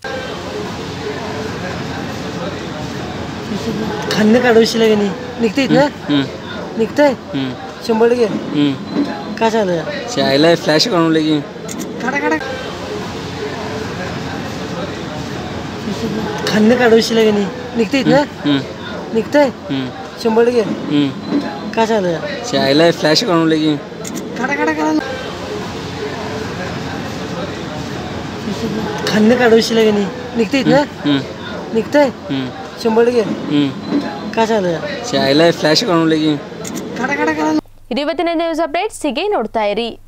खाणं काढूशी का नाही निघते ना निघतंय शंभर टक्के का झालं चायला फ्लॅश काढून लगी काढा काढा खाणं काढूशी का नाही निघते ना निघतंय शंभर टक्के का झालं चायला फ्लॅश काढून लगी काढा काढा काढा खाणं काढूशी का नाही निघते ना निघतंय शंभर टक्के का झालं चायला फ्लॅश काढून लगी काढा काढा काढा ಇದು ಇವತ್ತಿನ ನ್ಯೂಸ್ ಅಪ್ಡೇಟ್ಸ್ ಹೀಗೆ ನೋಡ್ತಾ ಇರಿ